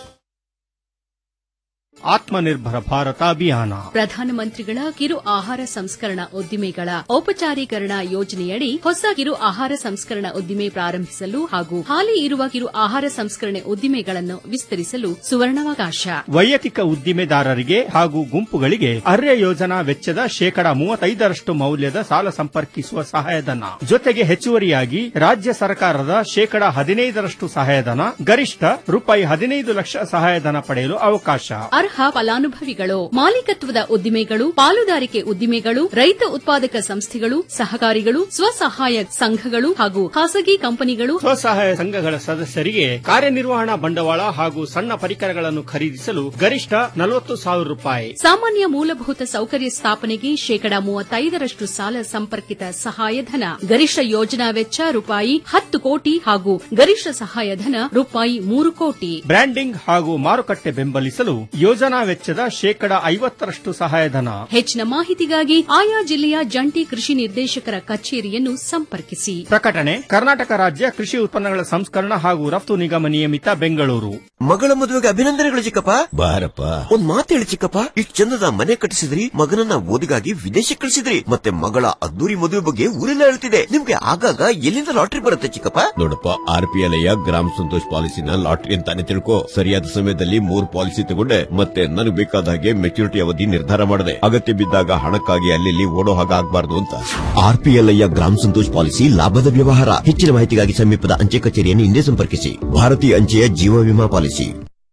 ಆತ್ಮನಿರ್ಭರ ಭಾರತ ಅಭಿಯಾನ ಪ್ರಧಾನಮಂತ್ರಿಗಳ ಕಿರು ಆಹಾರ ಸಂಸ್ಕರಣಾ ಉದ್ದಿಮೆಗಳ ಔಪಚಾರೀಕರಣ ಯೋಜನೆಯಡಿ ಹೊಸ ಕಿರು ಆಹಾರ ಸಂಸ್ಕರಣಾ ಉದ್ದಿಮೆ ಪ್ರಾರಂಭಿಸಲು ಹಾಗೂ ಹಾಲಿ ಇರುವ ಕಿರು ಆಹಾರ ಸಂಸ್ಕರಣೆ ಉದ್ದಿಮೆಗಳನ್ನು ವಿಸ್ತರಿಸಲು ಸುವರ್ಣಾವಕಾಶ ವೈಯಕ್ತಿಕ ಉದ್ದಿಮೆದಾರರಿಗೆ ಹಾಗೂ ಗುಂಪುಗಳಿಗೆ ಅರ್ಯ ಯೋಜನಾ ವೆಚ್ಚದ ಶೇಕಡಾ ಮೂವತ್ತೈದರಷ್ಟು ಮೌಲ್ಯದ ಸಾಲ ಸಂಪರ್ಕಿಸುವ ಸಹಾಯಧನ ಜೊತೆಗೆ ಹೆಚ್ಚುವರಿಯಾಗಿ ರಾಜ್ಯ ಸರ್ಕಾರದ ಶೇಕಡಾ ಹದಿನೈದರಷ್ಟು ಸಹಾಯಧನ ಗರಿಷ್ಠ ರೂಪಾಯಿ ಹದಿನೈದು ಲಕ್ಷ ಸಹಾಯಧನ ಪಡೆಯಲು ಅವಕಾಶ ಅರ್ಹ ಅರ್ಹ ಫಲಾನುಭವಿಗಳು ಮಾಲೀಕತ್ವದ ಉದ್ದಿಮೆಗಳು ಪಾಲುದಾರಿಕೆ ಉದ್ದಿಮೆಗಳು ರೈತ ಉತ್ಪಾದಕ ಸಂಸ್ಥೆಗಳು ಸಹಕಾರಿಗಳು ಸ್ವಸಹಾಯ ಸಂಘಗಳು ಹಾಗೂ ಖಾಸಗಿ ಕಂಪನಿಗಳು ಸ್ವಸಹಾಯ ಸಂಘಗಳ ಸದಸ್ಯರಿಗೆ ಕಾರ್ಯನಿರ್ವಹಣಾ ಬಂಡವಾಳ ಹಾಗೂ ಸಣ್ಣ ಪರಿಕರಗಳನ್ನು ಖರೀದಿಸಲು ಗರಿಷ್ಠ ನಲವತ್ತು ಸಾವಿರ ರೂಪಾಯಿ ಸಾಮಾನ್ಯ ಮೂಲಭೂತ ಸೌಕರ್ಯ ಸ್ಥಾಪನೆಗೆ ಶೇಕಡಾ ಮೂವತ್ತೈದರಷ್ಟು ಸಾಲ ಸಂಪರ್ಕಿತ ಸಹಾಯಧನ ಗರಿಷ್ಠ ಯೋಜನಾ ವೆಚ್ಚ ರೂಪಾಯಿ ಹತ್ತು ಕೋಟಿ ಹಾಗೂ ಗರಿಷ್ಠ ಸಹಾಯಧನ ರೂಪಾಯಿ ಮೂರು ಕೋಟಿ ಬ್ರ್ಯಾಂಡಿಂಗ್ ಹಾಗೂ ಮಾರುಕಟ್ಟೆ ಬೆಂಬಲಿಸಲು ಯೋಜನಾ ವೆಚ್ಚದ ಶೇಕಡಾ ಐವತ್ತರಷ್ಟು ಸಹಾಯಧನ ಹೆಚ್ಚಿನ ಮಾಹಿತಿಗಾಗಿ ಆಯಾ ಜಿಲ್ಲೆಯ ಜಂಟಿ ಕೃಷಿ ನಿರ್ದೇಶಕರ ಕಚೇರಿಯನ್ನು ಸಂಪರ್ಕಿಸಿ ಪ್ರಕಟಣೆ ಕರ್ನಾಟಕ ರಾಜ್ಯ ಕೃಷಿ ಉತ್ಪನ್ನಗಳ ಸಂಸ್ಕರಣ ಹಾಗೂ ರಫ್ತು ನಿಗಮ ನಿಯಮಿತ ಬೆಂಗಳೂರು ಮಗಳ ಮದುವೆಗೆ ಅಭಿನಂದನೆಗಳು ಚಿಕ್ಕಪ್ಪ ಬಾರಪ್ಪ ಒಂದ್ ಮಾತು ಹೇಳಿ ಚಿಕ್ಕಪ್ಪ ಇಷ್ಟ್ ಚಂದದ ಮನೆ ಕಟ್ಟಿಸಿದ್ರಿ ಮಗನನ್ನ ಓದಿಗಾಗಿ ವಿದೇಶಕ್ಕೆ ಕಳಿಸಿದ್ರಿ ಮತ್ತೆ ಮಗಳ ಅದ್ದೂರಿ ಮದುವೆ ಬಗ್ಗೆ ಊರೆಲ್ಲ ಹೇಳ್ತಿದೆ ನಿಮ್ಗೆ ಆಗಾಗ ಎಲ್ಲಿಂದ ಲಾಟ್ರಿ ಬರುತ್ತೆ ಚಿಕ್ಕಪ್ಪ ನೋಡಪ್ಪ ಆರ್ ಪಿ ಎಲ್ ಗ್ರಾಮ ಸಂತೋಷ್ ಪಾಲಿಸಿನ ಲಾಟ್ರಿ ಅಂತಾನೆ ತಿಳ್ಕೊ ಸರಿಯಾದ ಸಮಯದಲ್ಲಿ ಮೂರ್ ಪಾಲಿಸಿ ತಗೊಂಡೆ ಮತ್ತೆ ನನಗೆ ಬೇಕಾದ ಹಾಗೆ ಮೆಚುರಿಟಿ ಅವಧಿ ನಿರ್ಧಾರ ಮಾಡಿದೆ ಅಗತ್ಯ ಬಿದ್ದಾಗ ಹಣಕ್ಕಾಗಿ ಅಲ್ಲಿ ಓಡೋ ಹಾಗೆ ಆಗ್ಬಾರ್ದು ಅಂತ ಆರ್ ಪಿ ಎಲ್ ಗ್ರಾಮ ಸಂತೋಷ್ ಪಾಲಿಸಿ ಲಾಭದ ವ್ಯವಹಾರ ಹೆಚ್ಚಿನ ಮಾಹಿತಿಗಾಗಿ ಸಮೀಪದ ಅಂಚೆ ಕಚೇರಿಯನ್ನು ಹಿಂದೆ ಸಂಪರ್ಕಿಸಿ ಭಾರತೀಯ ಅಂಚೆಯ ಜೀವ ವಿಮಾ ಪಾಲಿಸಿ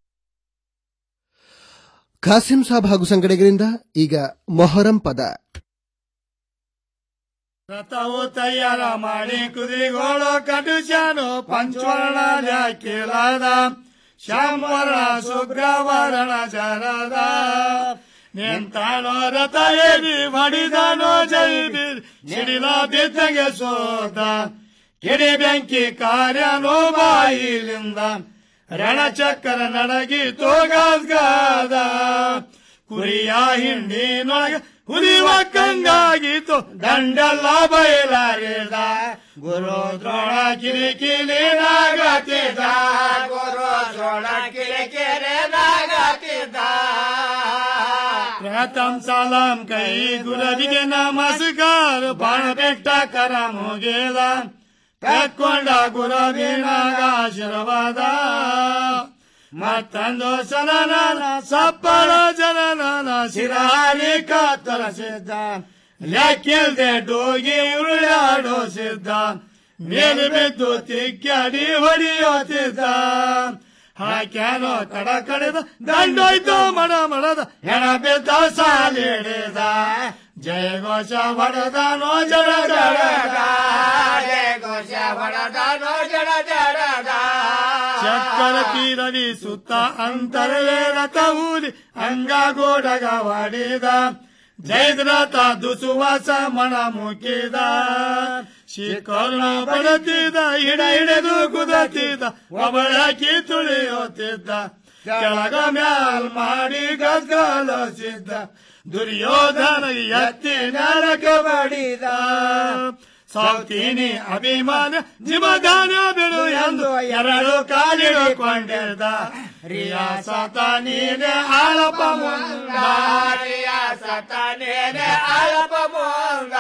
ಖಾಸಿಂ ಸಾಬ್ ಹಾಗೂ ಸಂಗಡಿಗರಿಂದ ಈಗ ಮೊಹರಂ ಪದ ರಥವು ತಯಾರ ಮಾಡಿ ಕುದಿಗೋಳು ಕಟುಶಾನು ಪಂಚವರ್ಣ ಕೇಳದ ಶಾಮವರ್ಣ ಶುಕ್ರವರ್ಣ ಜರದ ನಿಂತಾನೋ ರಥ ಏರಿ ಮಡಿದಾನೋ ಜೈಬಿ ಸಿಡಿಲ ಬಿದ್ದಂಗೆ ಸೋದ ಕಿಡಿ ಬೆಂಕಿ ಕಾರ್ಯನೋ ಬಾಯಿಲಿಂದ ರಣಚಕ್ರ ನಡಗಿ ತೋಗಾದ ಕುರಿಯ ಹಿಂಡಿನೊಳಗೆ ಹುರಿವ ಕಂಗಾಗಿತ್ತು ದಂಡೆಲ್ಲ ಬಯಲಾರಿದ ಗುರು ದ್ರೋಣ ಕಿರಿ ಕಿಲಿನಾಗತ್ತಿದ್ದ ಗುರು ದ್ರೋಣ ಕಿರಿ ಕಿರಿನಾಗತ್ತಿದ್ದ ಪ್ರಥಮ್ ಸಲಾಂ ಕೈ ಗುರದಿಗೆ ನಮಸ್ಕಾರ ಬಾಣ ಬೆಟ್ಟ ಕರ ಮುಗಿದ ಕಕ್ಕೊಂಡ ಗುರುವಿನಾಗ ಆಶೀರ್ವಾದ ಮತ್ತೊಂದು ಸಲನ ಸಪ್ಪಳ ಜನನ ಶಿರಾರಿ ಕಾತರ ಸಿದ್ಧ ಲೆಕ್ಕಿಲ್ದೆ ಡೋಗಿ ಉರುಳಾಡೋ ಸಿದ್ಧ ಮೇಲೆ ಬಿದ್ದು ತಿಕ್ಕಾಡಿ ಹೊಡಿಯೋತಿದ್ದ ಹಾಕ್ಯಾನೋ ಕಡ ಕಡೆದ ದಂಡೋಯ್ತು ಮಡ ಮಡದ ಹೆಣ ಬಿದ್ದ ಸಾಲಿಡಿದ ಜಯ ಘೋಷ ಹೊಡೆದನೋ ಜಡ ಜಡದ ಜಯ ಘೋಷ ಹೊಡೆದನೋ ಜಡ ಜಡದ ಚಕ್ಕರ ತೀರದಿ ಸುತ್ತ ಅಂತರವೇ ರಥ ಊರಿ ಅಂಗಾಗೋಡಗ ವಾಡಿದ ಜೈದ್ರಥ ದುಸುವಾಸ ಮಣ ಮುಕ್ಕಿದ ಶಿಖರ್ಣ ಬಡತಿದ ಹಿಡ ಹಿಡಿದು ಕುದತಿದ್ದ ಒಬಳಕಿ ತುಳಿಯುತ್ತಿದ್ದ ಕೆಳಗ ಮ್ಯಾಲ್ ಮಾಡಿ ಗದ್ಗಲಿಸಿದ್ದ ದುರ್ಯೋಧನ ಎತ್ತಿ ನರಕ ಬಡಿದ ಸಾವ್ತೀನಿ ಅಭಿಮಾನ ಜಿಮದಾನ ಬಿಡು ಎಂದು ಎರಡು ಕಾಲಿಡುಕೊಂಡಿದ್ದ ರಿಯಾಸತ ನೀನೆ ಆಳಪ ಮುಂದ ರಿಯಾಸತ ನೀನೆ ಆಳಪ ಮುಂದ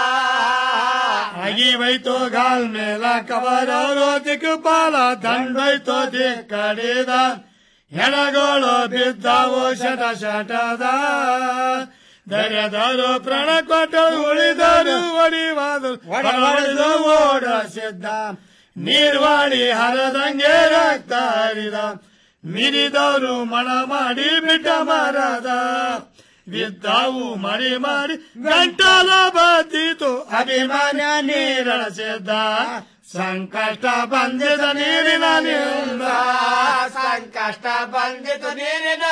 ಅಗಿವೈತೋ ಗಾಲ್ ಮೇಲ ಕವರವರು ದಿಕ್ಕುಪಾಲ ದಂಡೋಯ್ತೋ ದಿಕ್ಕಡಿದ ಹೆಣಗಳು ಬಿದ್ದವು ಶಟ ಶಟದ ಧೈರ್ಯದರು ಪ್ರಾಣ ಕೊಟ್ಟು ಉಳಿದರು ಒಡಿವಾದರು ಹೊಡೆದು ಓಡಿಸಿದ್ದ ನೀರ್ವಾಡಿ ಹರದಂಗೆ ರಕ್ತ ಹರಿದ ಮಿರಿದವರು ಮಣ ಮಾಡಿ ಬಿಟ್ಟ ಮರದ ಬಿದ್ದಾವು ಮರಿ ಮಾಡಿ ಗಂಟಲ ಬದ್ದಿತು ಅಭಿಮಾನ ನೀರಳಿಸಿದ್ದ ಸಂಕಷ್ಟ ಬಂದಿದ ನೀರಿನ ನಿಂದ ಸಂಕಷ್ಟ ಬಂದಿತು ನೀರಿನ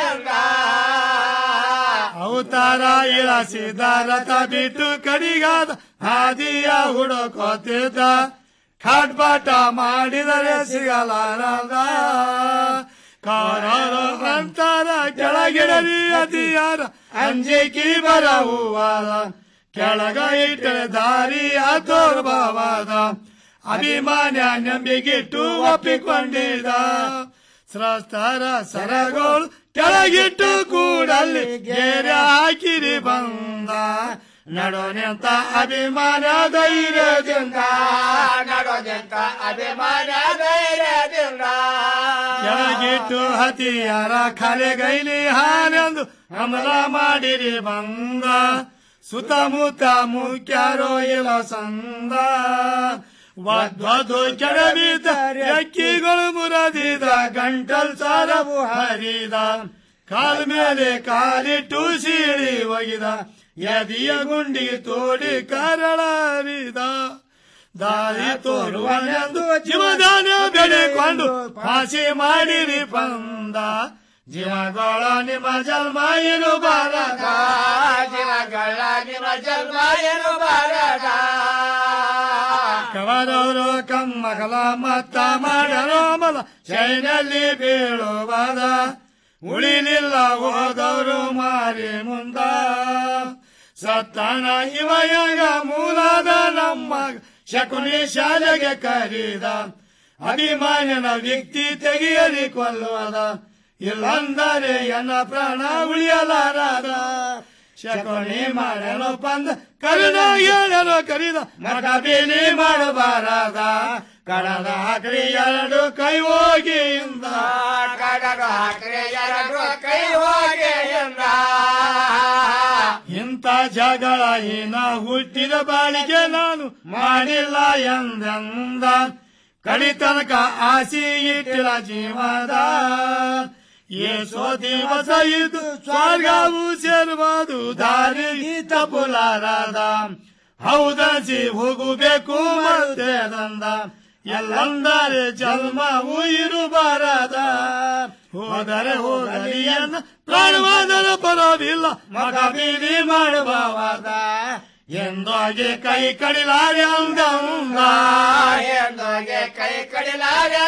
ಅವತಾರ ಇಳಿಸಿದ ರಥ ಬಿಟ್ಟು ಕಡಿಗಾದ ಹಾದಿಯ ಹುಡುಕೋತಿದ್ದ ಖಾಟ್ಪಾಟ ಮಾಡಿದರೆ ಸಿಗಲಾರದ ಕಾರರು ಅಂತಾರ ಕೆಳಗಿಡರಿ ಅತಿಯಾರ ಅಂಜಿಕಿ ಬರವುವಾದ ಕೆಳಗ ಇಟ್ಟರೆ ದಾರಿ ತೋರ್ಬವಾದ ಅಭಿಮಾನ ನಂಬಿಗಿಟ್ಟು ಒಪ್ಪಿಕೊಂಡಿದ ಸ್ರಸ್ತರ ಸರಗಳು ಕೆಳಗಿಟ್ಟು ಕೂಡಲ್ಲಿ ಗೆರೆ ಹಾಕಿರಿ ಬಂದ ನಡೋ ನಿಂತ ಅಭಿಮಾನ ಧೈರ್ಯದಿಂದ ನಡೋ ನಿಂತ ಅಭಿಮಾನ ಧೈರ್ಯದಿಂದ ಕೆಳಗಿಟ್ಟು ಹತಿಯಾರ ಖಾಲಿಗೈಲಿ ಹಾನೆಂದು ಅಮಲ ಮಾಡಿರಿ ಬಂದ ಸುತ್ತಮುತ್ತ ಮುಖ್ಯರೋ ಇಲ್ಲ ಸಂದ ವಧ್ವದು ಕೆಡವಿದ ಎಕ್ಕಿಗಳು ಮುರದಿದ ಗಂಟಲ್ ಸಾರವು ಹರಿದ ಕಾಲ ಮೇಲೆ ಕಾಲಿಟ್ಟು ಸೀಳಿ ಒಗಿದ ಎದಿಯ ಗುಂಡಿಗೆ ತೋಡಿ ಕರಳರಿದ ದಾರಿ ತೋರುವನೆಂದು ಜೀವದಾನ ಬೆಳೆಕೊಂಡು ಫಾಸಿ ಮಾಡಿರಿ ಬಂದ ಜೀವಗಳ ನಿಮ್ಮ ಜನ್ಮ ಏನು ಬಾರದ ಜೀವಗಳ ನಿಮ್ಮ ಜನ್ಮ ಏನು ಬಾರದ ಕವರವರು ಕಮ್ಮಕಲ ಮತ್ತ ಮಾಡರೋ ಮಲ ಶೈನಲ್ಲಿ ಬೀಳುವದ ಉಳಿಲಿಲ್ಲ ಹೋದವರು ಮಾರಿ ಮುಂದ ಸತ್ತಾನ ಇವಯಗ ಮೂಲದ ನಮ್ಮ ಶಕುನಿ ಶಾಲೆಗೆ ಕರೀದ ಅಭಿಮಾನ್ಯನ ವ್ಯಕ್ತಿ ತೆಗೆಯಲಿ ಕೊಲ್ಲುವದ ಇಲ್ಲಂದರೆ ಎನ್ನ ಪ್ರಾಣ ಉಳಿಯಲಾರದ ಶಕುನಿ ಮಾಡಲು ಬಂದ ಕರುಣ ಹೇಳಲು ಕರಿದ ಮಗ ಬೇಲಿ ಮಾಡಬಾರದ ಕಡದ ಹಾಕ್ರಿ ಎರಡು ಕೈ ಹೋಗಿಯಿಂದ ಕಡದ ಹಾಕ್ರಿ ಎರಡು ಕೈ ಹೋಗಿಯಿಂದ ಇಂಥ ಜಗಳ ಏನ ಹುಟ್ಟಿದ ಬಾಳಿಗೆ ನಾನು ಮಾಡಿಲ್ಲ ಎಂದೆಂದ ಕಡಿತನಕ ಆಸೆ ಇಟ್ಟಿಲ್ಲ ಜೀವದ ಏಸೋ ದಿವಸ ಇದು ಸ್ವರ್ಗವು ಸೇರುವುದು ದಾರಿ ತಪ್ಪುಲಾರದ ಹೌದಸಿ ಹೋಗಬೇಕು ಮತ್ತೆ ದಂದ ಎಲ್ಲಂದರೆ ಜನ್ಮವು ಇರುಬಾರದ ಹೋದರೆ ಹೋಗಲಿ ಎನ್ನ ಪ್ರಾಣವಾದರ ಪರವಿಲ್ಲ ಮಗ ಬೀದಿ ಮಾಡಬಾರದ ಎಂದೋಗೆ ಕೈ ಕಡಿಲಾರೆ ಅಂದಂದ ಎಂದೋಗೆ ಕೈ ಕಡಿಲಾರೆ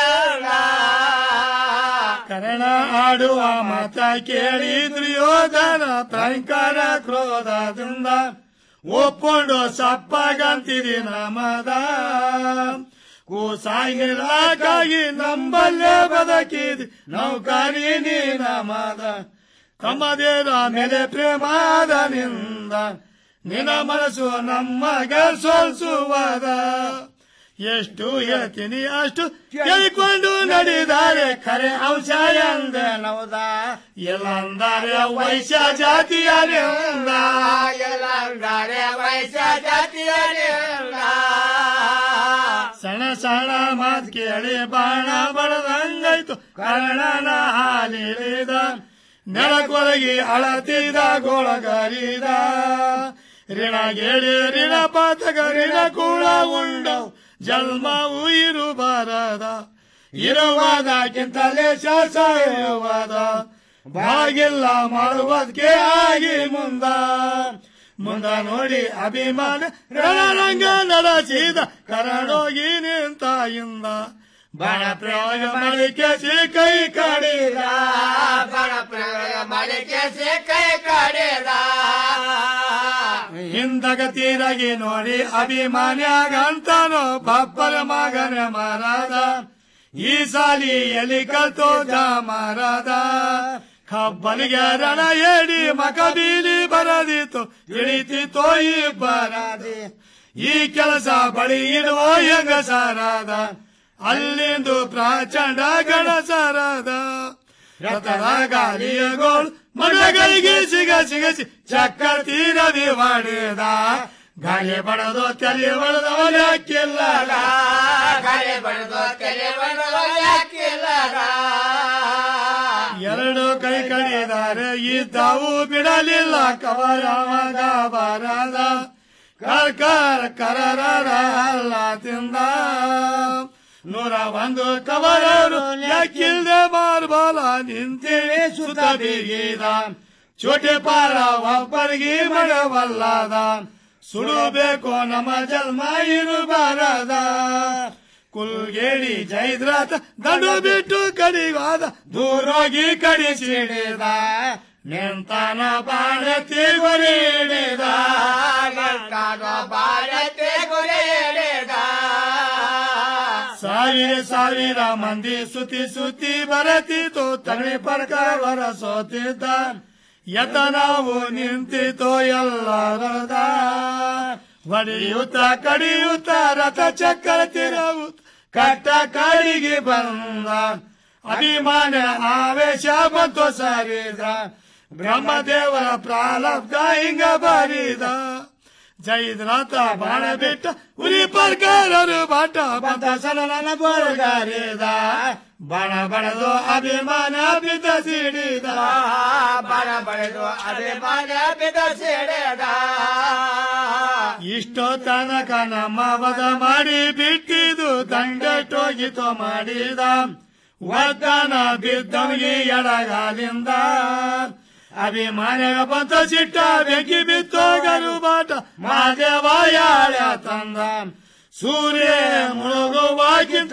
ಕರ್ಣ ಆಡುವ ಮತ ಕೇಳಿ ದುರ್ಯೋಧನ ಭಯಂಕರ ಕ್ರೋಧದಿಂದ ಒಪ್ಕೊಂಡು ಸಪ್ಪಗಂತಿರಿ ನಮದ ಕೂಸಾಗಿರ್ಲಾಕಾಗಿ ನಂಬಲ್ಲೇ ಬದಕಿದಿ ನೌಕರಿ ನೀ ನಮದ ತಮ್ಮದೇರ ಮೇಲೆ ಪ್ರೇಮಾದನಿಂದ ನಿನ್ನ ಮನಸ್ಸು ನಮಗೆ ಸೋಲ್ಸುವದ ಎಷ್ಟು ಹೇಳ್ತೀನಿ ಅಷ್ಟು ಕೇಳಿಕೊಂಡು ನಡೆದಾರೆ ಖರೆ ಅಂಶ ಎಂದ ನವದ ಎಲ್ಲಂದರೆ ವೈಶ್ಯ ಜಾತಿಯರಿಂದ ಎಲ್ಲಂದರೆ ವೈಶ್ಯ ಜಾತಿಯರಿಂದ ಸಣ್ಣ ಸಣ್ಣ ಮಾತ್ ಕೇಳಿ ಬಾಣ ಬಡದಂಗಾಯ್ತು ಕರ್ಣನ ಹಾಲಿಳಿದ ನೆಲಕೊಳಗಿ ಅಳತಿದ ಗೋಳಗರಿದ ಋಣ ಗೆಳಿ ಋಣ ಪಾತಕ ಋಣ ಕೂಡ ಉಂಡವು ಜನ್ಮವು ಇರುಬಾರದ ಇರುವುದಕ್ಕಿಂತಲೇ ಶಾಸವಾದ ಬಾಗಿಲ್ಲ ಮಾಡುವುದಕ್ಕೆ ಆಗಿ ಮುಂದ ಮುಂದ ನೋಡಿ ಅಭಿಮಾನ ರಣರಂಗ ನಡೆಸಿದ ಕರಡೋಗಿ ನಿಂತ ಇಂದ ಬಣ ಪ್ರಯೋಗ ಮಾಡಿ ಕೆಸಿ ಕೈ ಕಡಿದ ಬಣ ಪ್ರಯೋಗ ಮಾಡಿ ಕೆಸಿ ಕೈ ಕಡಿದ ಹಿಂದಗತಿರಾಗಿ ನೋಡಿ ಅಭಿಮಾನ್ಯಾಗಂತಾನೋ ಬಪ್ಪರ ಮಗನ ಮರದ ಈ ಸಾಲಿ ಎಲಿ ಕಲ್ತೋ ಮರದ ಕಬ್ಬನಿಗೆ ರಣ ಹೇಳಿ ಮಕ ಬೀಲಿ ಬರದಿತ್ತು ತಿಳಿತಿತ್ತೋ ಈ ಬರದಿ ಈ ಕೆಲಸ ಬಳಿ ಇಡುವ ಹೆಂಗಸರಾದ ಅಲ್ಲಿಂದು ಪ್ರಾಚಂಡ ಗಣಸರಾದ ರಥದ ಗಾಲಿಯ ಗೋಳು ಮನಗಳಿಗೆ ಸಿಗ ಸಿಗಸಿ ಚಕ್ಕ ತೀರದಿ ಮಾಡಿದ ಗಾಳಿ ಬಡದು ತಲೆ ಬಡದವನ ಕಿಲ್ಲದ ಗಾಳಿ ಬಡದು ತಲೆ ಬಡದವನ ಕಿಲ್ಲದ ಎರಡು ಕೈ ಕಡಿದಾರೆ ಇದ್ದವು ಬಿಡಲಿಲ್ಲ ಕವರವಾಗ ಬರದ ಕರ್ಕರ ಕರರ ಅಲ್ಲ ತಿಂದ ನೂರ ಒಂದು ಕವರರು ಯಾಕಿಲ್ದೆ ಮಾರ್ಬಾಲ ನಿಂತೇನೆ ಸುತ ಬೀಗಿದ ಚೋಟೆ ಪಾರ ಒಬ್ಬರಿಗೆ ಮಡವಲ್ಲದ ಸುಡಬೇಕು ನಮ್ಮ ಜನ್ಮ ಇರಬಾರದ ಕುಲ್ಗೇಡಿ ಜೈದ್ರಾತ ದಂಡು ಬಿಟ್ಟು ಕಡಿಗಾದ ದೂರೋಗಿ ಕಡಿಸಿಡಿದ ನಿಂತಾನ ಬಾಳತಿ ಗುರಿಡಿದ ನಿಂತಾನ ಬಾಳತಿ ಗುರಿಡಿದ ಸಾವಿರ ಸಾವಿರ ಮಂದಿ ಸುತಿ ಸುತಿ ಬರತಿತ್ತು ತಗಳಿ ಪರ್ಕವರ ಸೋತಿದ್ದ ಎತ್ತ ನಾವು ನಿಂತಿತೋ ಎಲ್ಲರದ ಹೊಡೆಯುತ್ತ ಕಡಿಯುತ್ತ ರಥ ಚಕ್ರ ತಿರವು ಕಟ್ಟ ಕಾಡಿಗೆ ಬಂದ ಅಭಿಮಾನ ಆವೇಶ ಮತ್ತು ಸಾರಿದ ಬ್ರಹ್ಮದೇವರ ಪ್ರಾರಬ್ಧ ಹಿಂಗ ಬರಿದ ಜೈದ್ರಾತ ಬಾಣ ಬಿಟ್ಟ ಉರಿ ಪರ್ಕಾರರು ಬಾಟ ಬಂತ ಸಲನ ಬೋರ್ಗಾರಿದ ಬಣ ಬಣದು ಅಭಿಮಾನ ಬಿದ್ದ ಸಿಡಿದ ಬಣ ಬಳೆದು ಅಭಿಮಾನ ಬಿದ್ದ ಸಿಡಿದ ಇಷ್ಟೋ ತನಕ ನಮ್ಮ ವದ ಮಾಡಿ ಬಿಟ್ಟಿದು ದಂಡಟೋಗಿತೋ ಮಾಡಿದ ಒದ್ದನ ಬಿದ್ದವನಿಗೆ ಎಡಗಾಲಿಂದ ಅಭಿಮಾನಿಗ ಬಂತ ಸಿಟ್ಟ ಬೆಂಕಿ ಬಿತ್ತೋ ಗರುಬಾಟ ಮಾದೇವ ಯಾಳ ತಂದ ಸೂರ್ಯ ಮುಳುಗುವಾಗಿಂತ